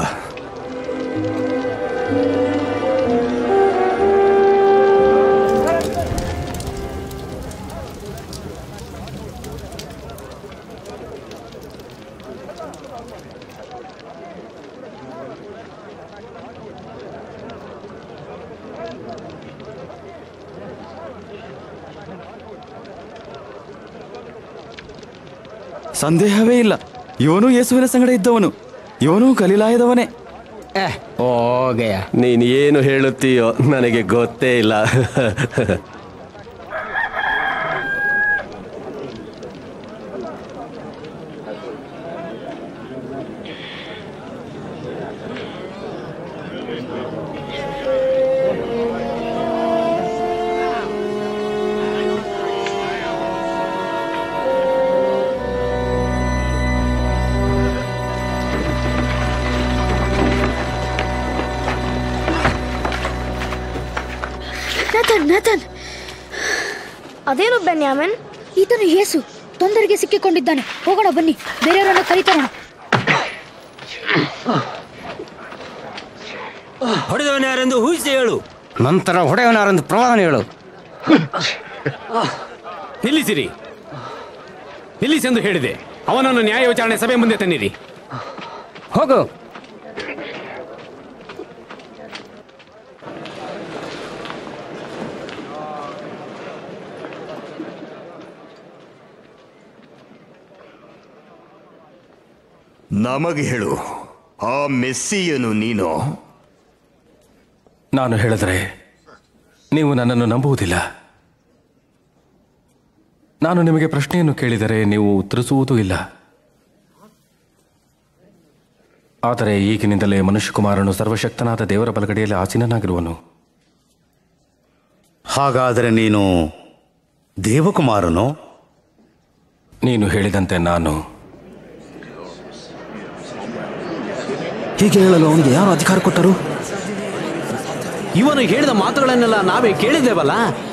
ಸಂದೇಹವೇ ಇಲ್ಲ ಇವನು ಯೇಸುವಿನ ಸಂಗಡ ಇದ್ದವನು ಇವನು ಕಲಿಲಾಯದವನೇ ಹೋಗೆಯ ನೀನು ಏನು ಹೇಳುತ್ತೀಯೋ ನನಗೆ ಗೊತ್ತೇ ಇಲ್ಲ ನತನ್ ನತನ್ ಅದೇನು ಬೆನ್ಯಾಮನ್ ಈತನು ಯೇಸು ತೊಂದರೆಗೆ ಸಿಕ್ಕಿಕೊಂಡಿದ್ದಾನೆ ಹೋಗೋಣ ಬನ್ನಿ ಬೇರೆಯವರನ್ನು ಕರೀತರೋಣ ಹೊಡೆದವನ ಯಾರೆಂದು ಊಹಿಸಿ ಹೇಳು ನಂತರ ಹೊಡೆಯವನಾರೆಂದು ಪ್ರವಾದನೆ ಹೇಳು ನಿಲ್ಲಿಸಿರಿ ನಿಲ್ಲಿಸಿ ಎಂದು ಹೇಳಿದೆ ಅವನನ್ನು ನ್ಯಾಯ ವಿಚಾರಣೆ ಸಭೆ ಮುಂದೆ ತನ್ನಿರಿ ಹೋಗು ನಮಗೆ ಹೇಳು ಆ ಮೆಸ್ಸಿಯನು ನೀನು ನಾನು ಹೇಳಿದ್ರೆ ನೀವು ನನ್ನನ್ನು ನಂಬುವುದಿಲ್ಲ ನಾನು ನಿಮಗೆ ಪ್ರಶ್ನೆಯನ್ನು ಕೇಳಿದರೆ ನೀವು ಉತ್ತರಿಸುವುದೂ ಇಲ್ಲ ಆದರೆ ಈಗಿನಿಂದಲೇ ಮನುಷ್ಯಕುಮಾರನು ಸರ್ವಶಕ್ತನಾದ ದೇವರ ಬಲಗಡೆಯಲ್ಲಿ ಆಸೀನನಾಗಿರುವನು ಹಾಗಾದರೆ ನೀನು ದೇವಕುಮಾರನು ನೀನು ಹೇಳಿದಂತೆ ನಾನು ಹೀಗೆ ಹೇಳಲು ಅವನಿಗೆ ಯಾರು ಅಧಿಕಾರ ಕೊಟ್ಟರು ಇವನು ಹೇಳಿದ ಮಾತುಗಳನ್ನೆಲ್ಲ ನಾವೇ ಕೇಳಿದ್ದೇವಲ್ಲ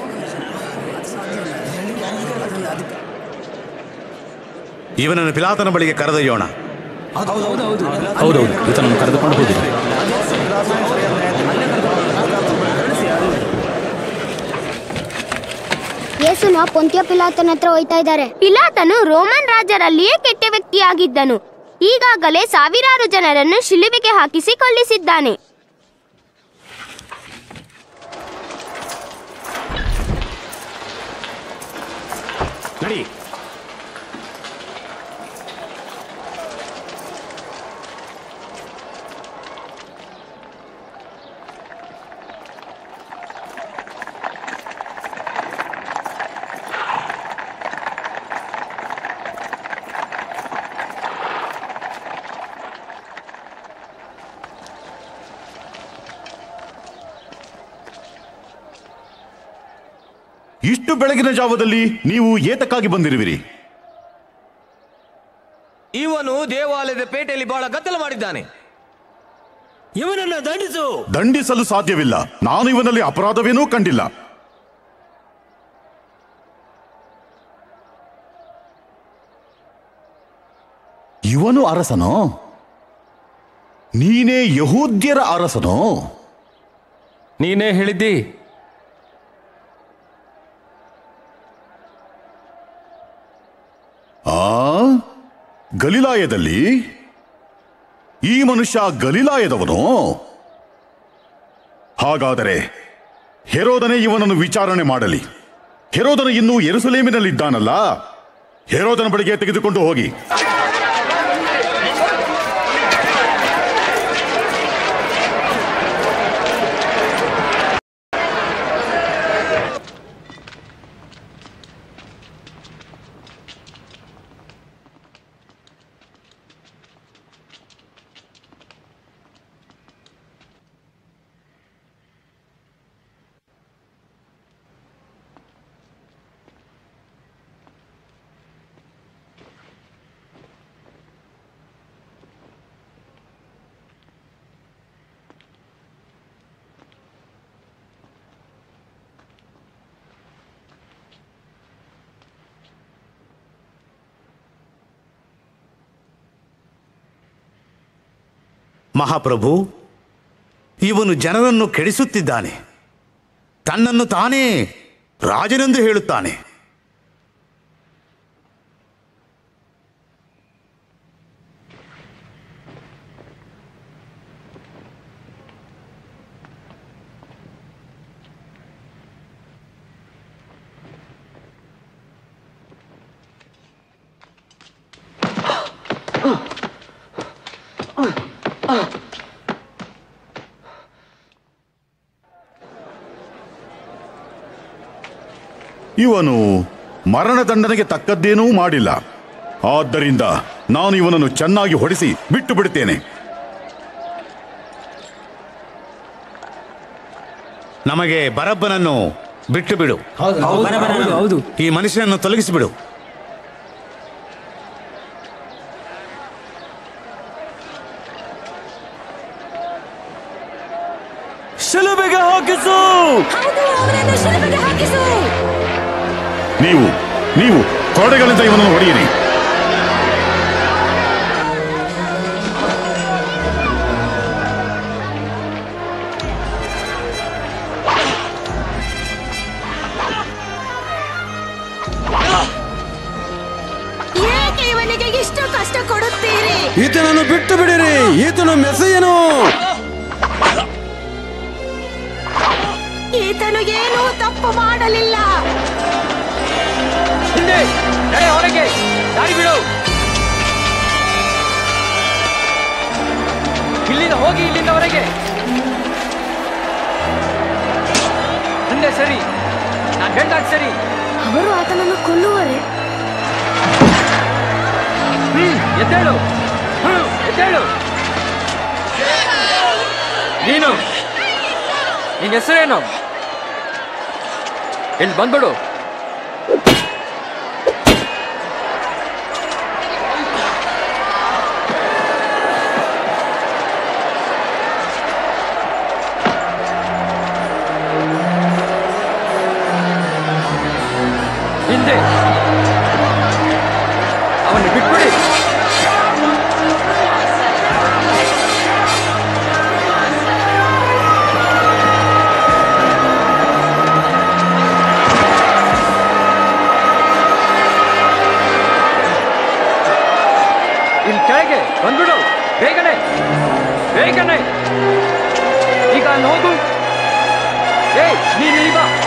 ಇವನನ್ನು ಪಿಲಾತನ ಬಳಿಗೆ ಕರೆದೊಯ್ಯೋಣ ಹೌದೌದು ಈತನನ್ನು ಕರೆದುಕೊಂಡು ಹೋಗಿ ಯೇಸುನ ಪೊಂತ್ಯ ಪಿಲಾತನ ಹತ್ರ ಹೋಯ್ತಾ ಇದ್ದಾರೆ ಪಿಲಾತನು ರೋಮನ್ ರಾಜರಲ್ಲಿಯೇ ಕೆಟ್ಟ ವ್ಯಕ್ತಿಯಾಗಿದ್ದನು ಈಗಾಗಲೇ ಸಾವಿರಾರು ಜನರನ್ನು ಶಿಲುಬೆಗೆ ಹಾಕಿಸಿ ಕೊಲ್ಲಿಸಿದ್ದಾನೆ ನಡಿ ಇಷ್ಟು ಬೆಳಗಿನ ಜಾವದಲ್ಲಿ ನೀವು ಏತಕ್ಕಾಗಿ ಬಂದಿರುವಿರಿ ಇವನು ದೇವಾಲಯದ ಪೇಟೆಯಲ್ಲಿ ಬಹಳ ಗದ್ದಲ ಮಾಡಿದ್ದಾನೆ ಇವನನ್ನ ದಂಡಿಸು ದಂಡಿಸಲು ಸಾಧ್ಯವಿಲ್ಲ ನಾನು ಇವನಲ್ಲಿ ಅಪರಾಧವೇನೂ ಕಂಡಿಲ್ಲ ಇವನು ಅರಸನೋ ನೀನೇ ಯಹೂದ್ಯರ ಅರಸನೋ ನೀನೇ ಹೇಳಿದ್ದಿ ಆ ಗಲಿಲಾಯದಲ್ಲಿ ಈ ಮನುಷ್ಯ ಗಲಿಲಾಯದವನು ಹಾಗಾದರೆ ಹೆರೋದನೇ ಇವನನ್ನು ವಿಚಾರಣೆ ಮಾಡಲಿ ಹೆರೋದನು ಇನ್ನೂ ಎರುಸಲೇಮಿನಲ್ಲಿದ್ದಾನಲ್ಲ ಹೆರೋದನ ಬಳಿಗೆ ತೆಗೆದುಕೊಂಡು ಹೋಗಿ ಮಹಾಪ್ರಭು ಇವನು ಜನರನ್ನು ಕೆಡಿಸುತ್ತಿದ್ದಾನೆ ತನ್ನನ್ನು ತಾನೇ ರಾಜನೆಂದು ಹೇಳುತ್ತಾನೆ ಇವನು ಮರಣದಂಡನೆಗೆ ತಕ್ಕದ್ದೇನೂ ಮಾಡಿಲ್ಲ ಆದ್ದರಿಂದ ನಾನು ಇವನನ್ನು ಚೆನ್ನಾಗಿ ಹೊಡೆಸಿ ಬಿಟ್ಟು ಬಿಡುತ್ತೇನೆ ನಮಗೆ ಬರಬ್ಬನನ್ನು ಬಿಟ್ಟು ಬಿಡು ಹೌದು ಈ ಮನುಷ್ಯನನ್ನು ತೊಲಗಿಸಿಬಿಡು ಶಿಲುಬೆಗೆ ಹಾಕಿಸು ನೀವು ನೀವು ಕೊರಡೆಗಳಿಂದ ಇವನನ್ನು ಹೊಡೆಯಿರಿ ಏಕೆ ಇವನಿಗೆ ಇಷ್ಟು ಕಷ್ಟ ಕೊಡುತ್ತೀರಿ ಈತನನ್ನು ಬಿಟ್ಟು ಬಿಡಿರಿ ಈತನು ಮೆಸೆಯನು ಈತನು ಏನೂ ತಪ್ಪು ಮಾಡಲಿಲ್ಲ ಹಿಂದೆ ನಡೆ ಹೊರಗೆ ದಾರಿ ಬಿಡು ಇಲ್ಲಿಂದ ಹೋಗಿ ಇಲ್ಲಿಂದ ಹೊರಗೆ ಹಿಂದೆ ಸರಿ ನಾನು ಹೇಳ್ದಾಗ ಸರಿ ಅವರು ಆತನನ್ನು ಕೊಲ್ಲುವರೆ ಹ್ಮ್ ಎದ್ದೇಳು ಹ್ಮ್ ಎದ್ದೇಳು ನೀನು ನಿನ್ನ ಹೆಸರೇನು ಇಲ್ಲಿ ಬಂದ್ಬಿಡು ಮುಂದೆ ಅವನು ಬಿಟ್ಬಿಡಿ ಇಲ್ಲಿ ಕೆಳಗೆ ಬಂದ್ಬಿಡು ಬೇಗನೆ ಬೇಗನೆ ಈಗ ನೋಡು ಏಯ್ ನೀನು ಇಲ್ಲಿ ಬಾ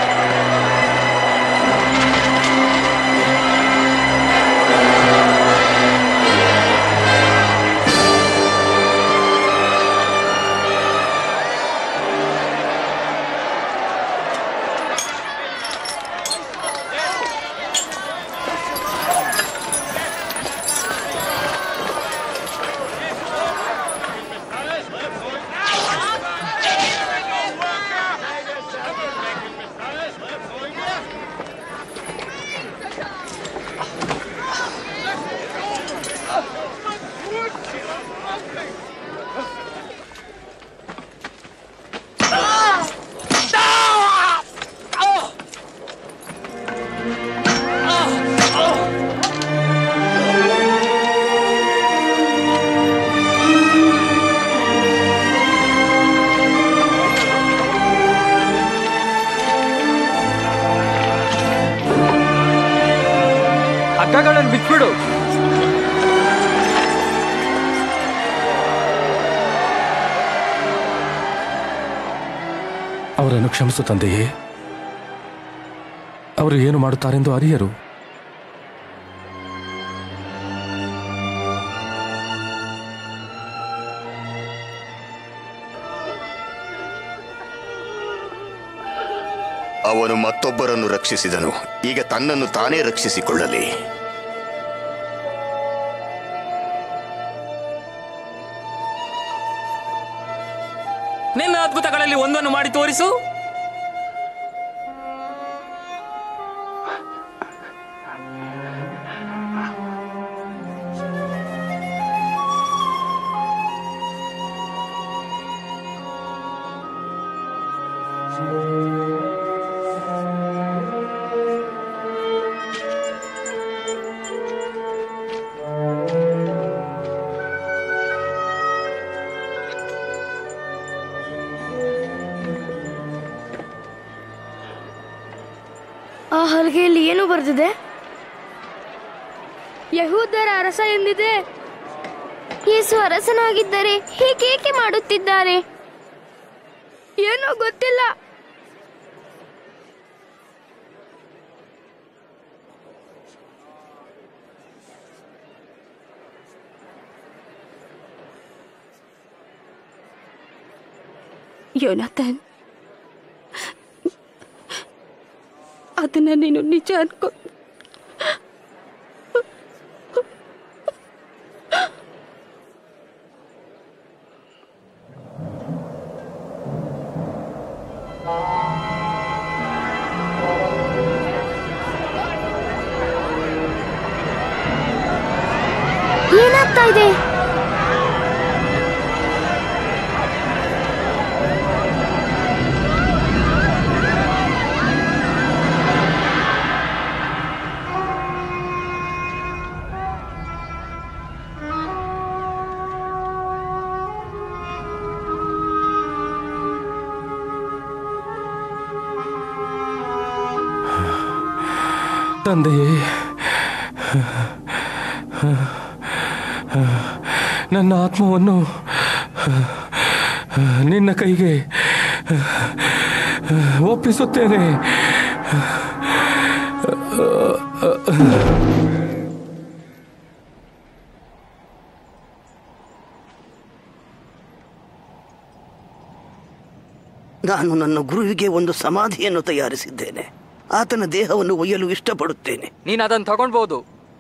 ಹಗ್ಗಗಳನ್ನು ಬಿಟ್ಬಿಡು ಅವರನ್ನು ಕ್ಷಮಿಸು ತಂದೆಯೇ ಅವರು ಏನು ಮಾಡುತ್ತಾರೆಂದು ಅರಿಯರು ಅವನು ಮತ್ತೊಬ್ಬರನ್ನು ರಕ್ಷಿಸಿದನು ಈಗ ತನ್ನನ್ನು ತಾನೇ ರಕ್ಷಿಸಿಕೊಳ್ಳಲಿ ನಿನ್ನ ಅದ್ಭುತಗಳಲ್ಲಿ ಒಂದನ್ನು ಮಾಡಿ ತೋರಿಸು ಆ ಹಲಗೆಯಲ್ಲಿ ಏನು ಬರೆದಿದೆ ಯಹೂದರ ಅರಸ ಎಂದಿದೆ ಯೇಸು ಅರಸನಾಗಿದ್ದರೆ ಹೀಗೇಕೆ ಮಾಡುತ್ತಿದ್ದಾರೆ ಏನೋ ಗೊತ್ತಿಲ್ಲ ಯೋನಾಥನ್ ಅದನ್ನ ನೀನು ನಿಜ ಅನ್ಕೊ ಏನಾಗ್ತಾ ಇದೆ ತಂದೆಯೇ ನನ್ನ ಆತ್ಮವನ್ನು ನಿನ್ನ ಕೈಗೆ ಒಪ್ಪಿಸುತ್ತೇನೆ ನಾನು ನನ್ನ ಗುರುವಿಗೆ ಒಂದು ಸಮಾಧಿಯನ್ನು ತಯಾರಿಸಿದ್ದೇನೆ ಆತನ ದೇಹವನ್ನು ಒಯ್ಯಲು ಇಷ್ಟಪಡುತ್ತೇನೆ ನೀನು ಅದನ್ನು ತಗೊಂಡ್ಬೋದು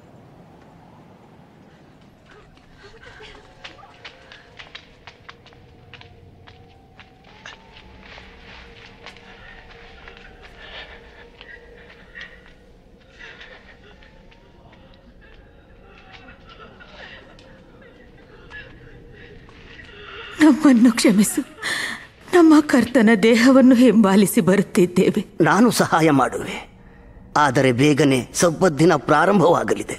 ನಮ್ಮನ್ನು ಕ್ಷಮಿಸು ನಮ್ಮ ಕರ್ತನ ದೇಹವನ್ನು ಹಿಂಬಾಲಿಸಿ ಬರುತ್ತಿದ್ದೇವೆ ನಾನು ಸಹಾಯ ಮಾಡುವೆ ಆದರೆ ಬೇಗನೆ ಸಬ್ಬತ್ತಿನ ಪ್ರಾರಂಭವಾಗಲಿದೆ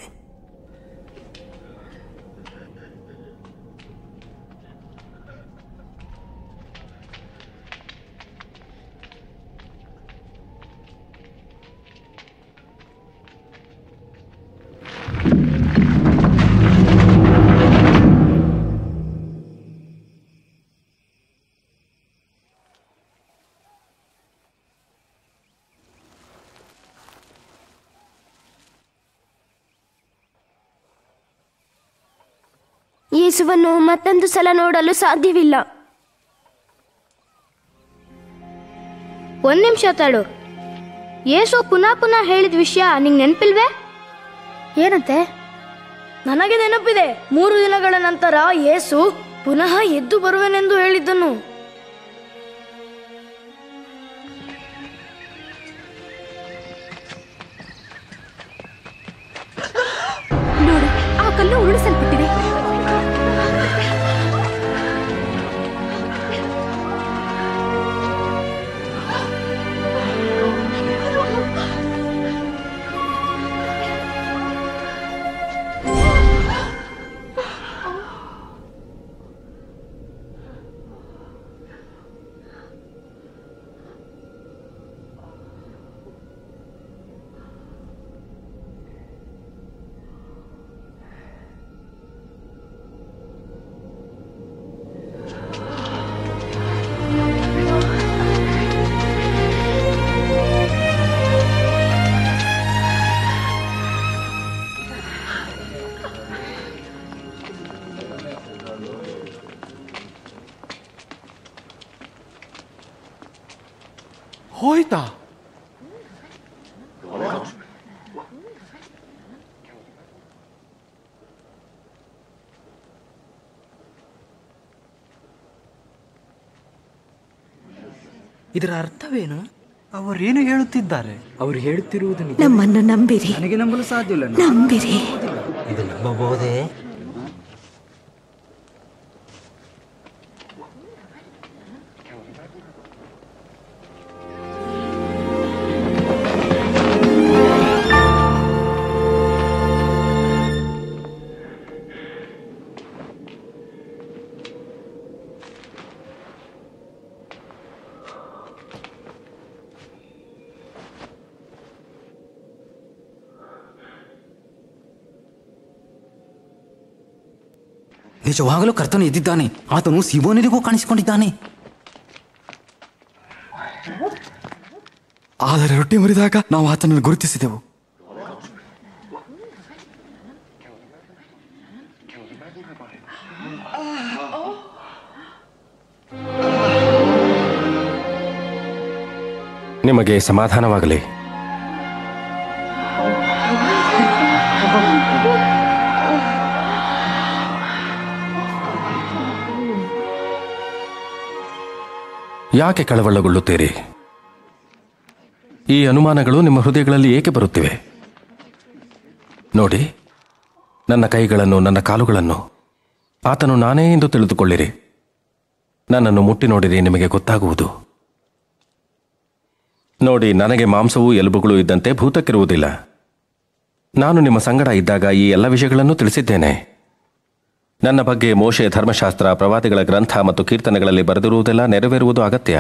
ಯೇಸುವನ್ನು ಮತ್ತೊಂದು ಸಲ ನೋಡಲು ಸಾಧ್ಯವಿಲ್ಲ ಒಂದ್ ನಿಮಿಷ ತಡು ಯೇಸು ಪುನಃ ಪುನಃ ಹೇಳಿದ ವಿಷಯ ನಿಂಗೆ ನೆನಪಿಲ್ವೇ ಏನಂತೆ ನನಗೆ ನೆನಪಿದೆ ಮೂರು ದಿನಗಳ ನಂತರ ಯೇಸು ಪುನಃ ಎದ್ದು ಬರುವೆನೆಂದು ಹೇಳಿದ್ದನು ನೋಡು ಆ ಕಲ್ಲು ಉರುಳಿಸಲ್ಪಟ್ಟಿದೆ ಹೋಯ್ತಾ ಇದರ ಅರ್ಥವೇನು ಅವರೇನು ಹೇಳುತ್ತಿದ್ದಾರೆ ಅವರು ಹೇಳುತ್ತಿರುವುದು ನಿಜ ನಮ್ಮನ್ನು ನಂಬಿರಿ ನನಗೆ ನಂಬಲು ಸಾಧ್ಯವಿಲ್ಲ ನಂಬಿರಿ ಇದು ನಂಬಬಹುದೇ ನಿಜವಾಗಲೂ ಕರ್ತನು ಎದ್ದಿದ್ದಾನೆ ಆತನು ಸಿಬೋನಿಗೂ ಕಾಣಿಸಿಕೊಂಡಿದ್ದಾನೆ ಆದರೆ ರೊಟ್ಟಿ ಮುರಿದಾಗ ನಾವು ಆತನನ್ನು ಗುರುತಿಸಿದೆವು ನಿಮಗೆ ಸಮಾಧಾನವಾಗಲಿ ಯಾಕೆ ಕಳವಳಗೊಳ್ಳುತ್ತೀರಿ ಈ ಅನುಮಾನಗಳು ನಿಮ್ಮ ಹೃದಯಗಳಲ್ಲಿ ಏಕೆ ಬರುತ್ತಿವೆ ನೋಡಿ ನನ್ನ ಕೈಗಳನ್ನು ನನ್ನ ಕಾಲುಗಳನ್ನು ಆತನು ನಾನೇ ಎಂದು ತಿಳಿದುಕೊಳ್ಳಿರಿ ನನ್ನನ್ನು ಮುಟ್ಟಿ ನೋಡಿರಿ ನಿಮಗೆ ಗೊತ್ತಾಗುವುದು ನೋಡಿ ನನಗೆ ಮಾಂಸವೂ ಎಲುಬುಗಳು ಇದ್ದಂತೆ ಭೂತಕ್ಕಿರುವುದಿಲ್ಲ ನಾನು ನಿಮ್ಮ ಸಂಗಡ ಇದ್ದಾಗ ಈ ಎಲ್ಲ ವಿಷಯಗಳನ್ನು ತಿಳಿಸಿದ್ದೇನೆ ನನ್ನ ಬಗ್ಗೆ ಮೋಶೆ ಧರ್ಮಶಾಸ್ತ್ರ ಪ್ರವಾದಿಗಳ ಗ್ರಂಥ ಮತ್ತು ಕೀರ್ತನೆಗಳಲ್ಲಿ ಬರೆದಿರುವುದೆಲ್ಲ ನೆರವೇರುವುದು ಅಗತ್ಯ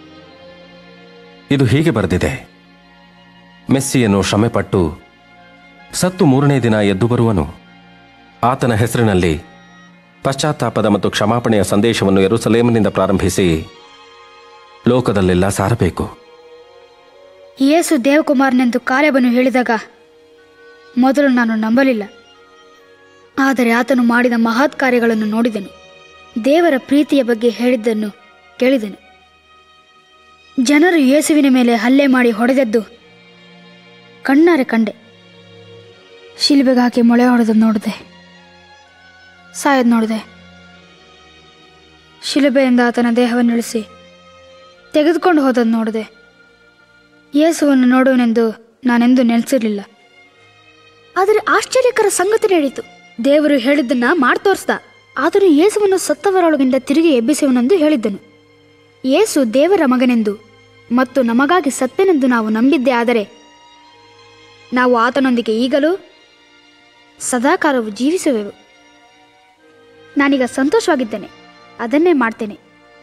ಇದು ಹೀಗೆ ಬರೆದಿದೆ ಮೆಸ್ಸಿಯನ್ನು ಶ್ರಮೆಪಟ್ಟು ಸತ್ತು ಮೂರನೇ ದಿನ ಎದ್ದು ಬರುವನು ಆತನ ಹೆಸರಿನಲ್ಲಿ ಪಶ್ಚಾತ್ತಾಪದ ಮತ್ತು ಕ್ಷಮಾಪಣೆಯ ಸಂದೇಶವನ್ನು ಯೆರೂಸಲೇಮಿನಿಂದ ಪ್ರಾರಂಭಿಸಿ ಲೋಕದಲ್ಲೆಲ್ಲ ಸಾರಬೇಕು ಯೇಸು ದೇವಕುಮಾರನೆಂದು ಕಾರ್ಯವನ್ನು ಹೇಳಿದಾಗ ಮೊದಲು ನಾನು ನಂಬಲಿಲ್ಲ ಆದರೆ ಆತನು ಮಾಡಿದ ಮಹತ್ ಕಾರ್ಯಗಳನ್ನು ನೋಡಿದೆನು ದೇವರ ಪ್ರೀತಿಯ ಬಗ್ಗೆ ಹೇಳಿದ್ದನ್ನು ಕೇಳಿದೆನು ಜನರು ಯೇಸುವಿನ ಮೇಲೆ ಹಲ್ಲೆ ಮಾಡಿ ಹೊಡೆದದ್ದು ಕಣ್ಣಾರೆ ಕಂಡೆ ಶಿಲ್ಬೆಗೆ ಹಾಕಿ ಮೊಳೆ ಹೊಡೆದು ನೋಡಿದೆ ಸಾಯದ್ ನೋಡಿದೆ ಶಿಲುಬೆಯಿಂದ ಆತನ ದೇಹವನ್ನು ಇಳಿಸಿ ತೆಗೆದುಕೊಂಡು ಹೋದದ್ದು ನೋಡಿದೆ ಯೇಸುವನ್ನು ನೋಡುವನೆಂದು ನಾನೆಂದು ನೆನೆಸಿರ್ಲಿಲ್ಲ ಆದರೆ ಆಶ್ಚರ್ಯಕರ ಸಂಗತಿ ನಡೆಯಿತು ದೇವರು ಹೇಳಿದ್ದನ್ನ ಮಾಡಿ ತೋರಿಸ್ದ ಆದರೂ ಯೇಸುವನ್ನು ಸತ್ತವರೊಳಗಿಂದ ತಿರುಗಿ ಎಬ್ಬಿಸುವನೆಂದು ಹೇಳಿದ್ದನು ಯೇಸು ದೇವರ ಮಗನೆಂದು ಮತ್ತು ನಮಗಾಗಿ ಸತ್ಯನೆಂದು ನಾವು ನಂಬಿದ್ದೇ ಆದರೆ ನಾವು ಆತನೊಂದಿಗೆ ಈಗಲೂ ಸದಾಕಾಲವು ಜೀವಿಸುವೆವು ನಾನೀಗ ಸಂತೋಷವಾಗಿದ್ದೇನೆ ಅದನ್ನೇ ಮಾಡ್ತೇನೆ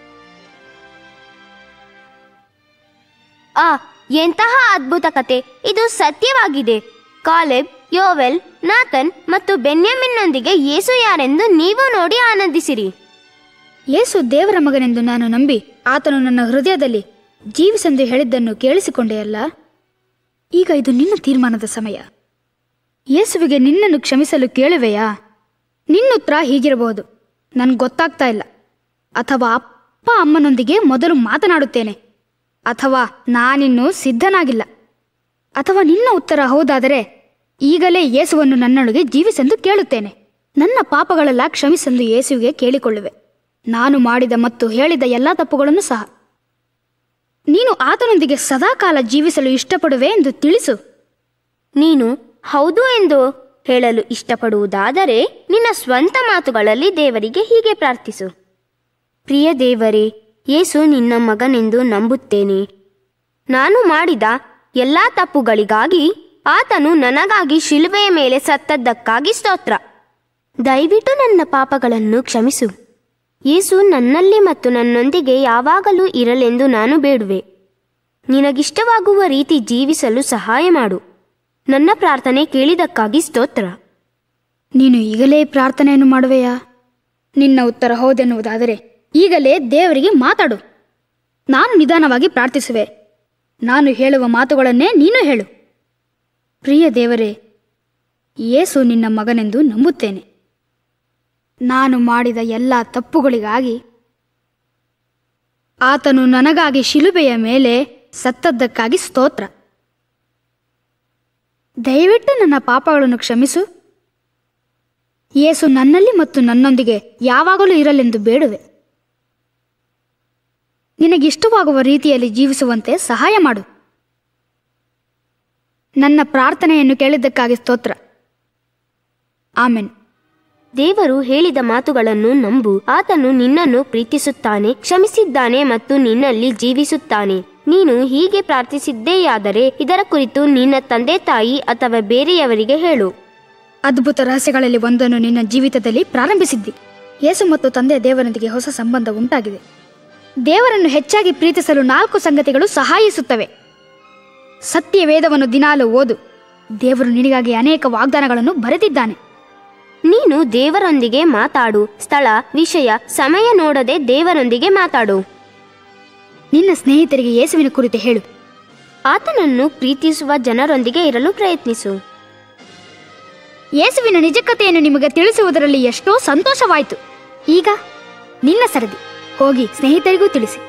ಆ ಎಂತಹ ಅದ್ಭುತ ಕತೆ ಇದು ಸತ್ಯವಾಗಿದೆ ಕಾಲೆಬ್ ಯೋವೆಲ್ ನಾಥನ್ ಮತ್ತು ಬೆನ್ಯಾಮಿನ್ನೊಂದಿಗೆ ಯೇಸು ಯಾರೆಂದು ನೀವು ನೋಡಿ ಆನಂದಿಸಿರಿ ಯೇಸು ದೇವರ ಮಗನೆಂದು ನಾನು ನಂಬಿ ಆತನು ನನ್ನ ಹೃದಯದಲ್ಲಿ ಜೀವಿಸೆಂದು ಹೇಳಿದ್ದನ್ನು ಕೇಳಿಸಿಕೊಂಡೆಯಲ್ಲ ಈಗ ಇದು ನಿನ್ನ ತೀರ್ಮಾನದ ಸಮಯ ಯೇಸುವಿಗೆ ನಿನ್ನನ್ನು ಕ್ಷಮಿಸಲು ಕೇಳುವೆಯಾ ನಿನ್ನುತ್ತರ ಹೀಗಿರಬಹುದು ನನ್ಗೆ ಗೊತ್ತಾಗ್ತಾ ಇಲ್ಲ ಅಥವಾ ಅಪ್ಪ ಅಮ್ಮನೊಂದಿಗೆ ಮೊದಲು ಮಾತನಾಡುತ್ತೇನೆ ಅಥವಾ ನಾನಿನ್ನೂ ಸಿದ್ಧನಾಗಿಲ್ಲ ಅಥವಾ ನಿನ್ನ ಉತ್ತರ ಹೌದಾದರೆ ಈಗಲೇ ಯೇಸುವನ್ನು ನನ್ನೊಳಗೆ ಜೀವಿಸೆಂದು ಕೇಳುತ್ತೇನೆ ನನ್ನ ಪಾಪಗಳೆಲ್ಲ ಕ್ಷಮಿಸೆಂದು ಯೇಸುವಿಗೆ ಕೇಳಿಕೊಳ್ಳುವೆ ನಾನು ಮಾಡಿದ ಮತ್ತು ಹೇಳಿದ ಎಲ್ಲ ತಪ್ಪುಗಳನ್ನು ಸಹ ನೀನು ಆತನೊಂದಿಗೆ ಸದಾಕಾಲ ಜೀವಿಸಲು ಇಷ್ಟಪಡುವೆ ಎಂದು ತಿಳಿಸು ನೀನು ಹೌದು ಎಂದು ಹೇಳಲು ಇಷ್ಟಪಡುವುದಾದರೆ ನಿನ್ನ ಸ್ವಂತ ಮಾತುಗಳಲ್ಲಿ ದೇವರಿಗೆ ಹೀಗೆ ಪ್ರಾರ್ಥಿಸು ಪ್ರಿಯ ದೇವರೇ ಯೇಸು ನಿನ್ನ ಮಗನೆಂದು ನಂಬುತ್ತೇನೆ ನಾನು ಮಾಡಿದ ಎಲ್ಲ ತಪ್ಪುಗಳಿಗಾಗಿ ಆತನು ನನಗಾಗಿ ಶಿಲುಬೆಯ ಮೇಲೆ ಸತ್ತದ್ದಕ್ಕಾಗಿ ಸ್ತೋತ್ರ ದಯವಿಟ್ಟು ನನ್ನ ಪಾಪಗಳನ್ನು ಕ್ಷಮಿಸು ಯೇಸು ನನ್ನಲ್ಲಿ ಮತ್ತು ನನ್ನೊಂದಿಗೆ ಯಾವಾಗಲೂ ಇರಲೆಂದು ನಾನು ಬೇಡುವೆ ನಿನಗಿಷ್ಟವಾಗುವ ರೀತಿ ಜೀವಿಸಲು ಸಹಾಯ ಮಾಡು ನನ್ನ ಪ್ರಾರ್ಥನೆ ಕೇಳಿದಕ್ಕಾಗಿ ಸ್ತೋತ್ರ ನೀನು ಈಗಲೇ ಪ್ರಾರ್ಥನೆಯನ್ನು ಮಾಡುವೆಯಾ ನಿನ್ನ ಉತ್ತರ ಹೌದೆನ್ನುವುದಾದರೆ ಈಗಲೇ ದೇವರಿಗೆ ಮಾತಾಡು ನಾನು ನಿಧಾನವಾಗಿ ಪ್ರಾರ್ಥಿಸುವೆ ನಾನು ಹೇಳುವ ಮಾತುಗಳನ್ನೇ ನೀನು ಹೇಳು ಪ್ರಿಯ ದೇವರೇ ಯೇಸು ನಿನ್ನ ಮಗನೆಂದು ನಂಬುತ್ತೇನೆ ನಾನು ಮಾಡಿದ ಎಲ್ಲ ತಪ್ಪುಗಳಿಗಾಗಿ ಆತನು ನನಗಾಗಿ ಶಿಲುಬೆಯ ಮೇಲೆ ಸತ್ತದ್ದಕ್ಕಾಗಿ ಸ್ತೋತ್ರ ದಯವಿಟ್ಟು ನನ್ನ ಪಾಪಗಳನ್ನು ಕ್ಷಮಿಸು ಯೇಸು ನನ್ನಲ್ಲಿ ಮತ್ತು ನನ್ನೊಂದಿಗೆ ಯಾವಾಗಲೂ ಇರಲೆಂದು ಬೇಡುವೆ ನಿನಗಿಷ್ಟವಾಗುವ ರೀತಿಯಲ್ಲಿ ಜೀವಿಸುವಂತೆ ಸಹಾಯ ಮಾಡು ನನ್ನ ಪ್ರಾರ್ಥನೆಯನ್ನು ಕೇಳಿದ್ದಕ್ಕಾಗಿ ಸ್ತೋತ್ರ ಆಮೆನ್ ದೇವರು ಹೇಳಿದ ಮಾತುಗಳನ್ನು ನಂಬು ಆತನು ನಿನ್ನನ್ನು ಪ್ರೀತಿಸುತ್ತಾನೆ ಕ್ಷಮಿಸಿದ್ದಾನೆ ಮತ್ತು ನಿನ್ನಲ್ಲಿ ಜೀವಿಸುತ್ತಾನೆ ನೀನು ಹೀಗೆ ಪ್ರಾರ್ಥಿಸಿದ್ದೇಯಾದರೆ ಇದರ ಕುರಿತು ನಿನ್ನ ತಂದೆ ತಾಯಿ ಅಥವಾ ಬೇರೆಯವರಿಗೆ ಹೇಳು ಅದ್ಭುತ ರಹಸ್ಯಗಳಲ್ಲಿ ಒಂದನ್ನು ನಿನ್ನ ಜೀವಿತದಲ್ಲಿ ಪ್ರಾರಂಭಿಸಿದ್ದಿ ಯೇಸು ಮತ್ತು ತಂದೆ ದೇವರೊಂದಿಗೆ ಹೊಸ ಸಂಬಂಧ ಉಂಟಾಗಿದೆ ದೇವರನ್ನು ಹೆಚ್ಚಾಗಿ ಪ್ರೀತಿಸಲು ನಾಲ್ಕು ಸಂಗತಿಗಳು ಸಹಾಯಿಸುತ್ತವೆ ಸತ್ಯ ವೇದವನ್ನು ದಿನಾಲು ಓದು ದೇವರು ನಿನಗಾಗಿ ಅನೇಕ ವಾಗ್ದಾನಗಳನ್ನು ಬರೆದಿದ್ದಾನೆ ನೀನು ದೇವರೊಂದಿಗೆ ಮಾತಾಡು ಸ್ಥಳ ವಿಷಯ ಸಮಯ ನೋಡದೆ ದೇವರೊಂದಿಗೆ ಮಾತಾಡು ನಿನ್ನ ಸ್ನೇಹಿತರಿಗೆ ಯೇಸುವಿನ ಕುರಿತು ಹೇಳು ಆತನನ್ನು ಪ್ರೀತಿಸುವ ಜನರೊಂದಿಗೆ ಇರಲು ಪ್ರಯತ್ನಿಸು ಯೇಸುವಿನ ನಿಜಕತೆಯನ್ನು ನಿಮಗೆ ತಿಳಿಸುವುದರಲ್ಲಿ ಎಷ್ಟೋ ಸಂತೋಷವಾಯಿತು ಈಗ ನಿನ್ನ ಸರದಿ ಹೋಗಿ ಸ್ನೇಹಿತರಿಗೂ ತಿಳಿಸಿ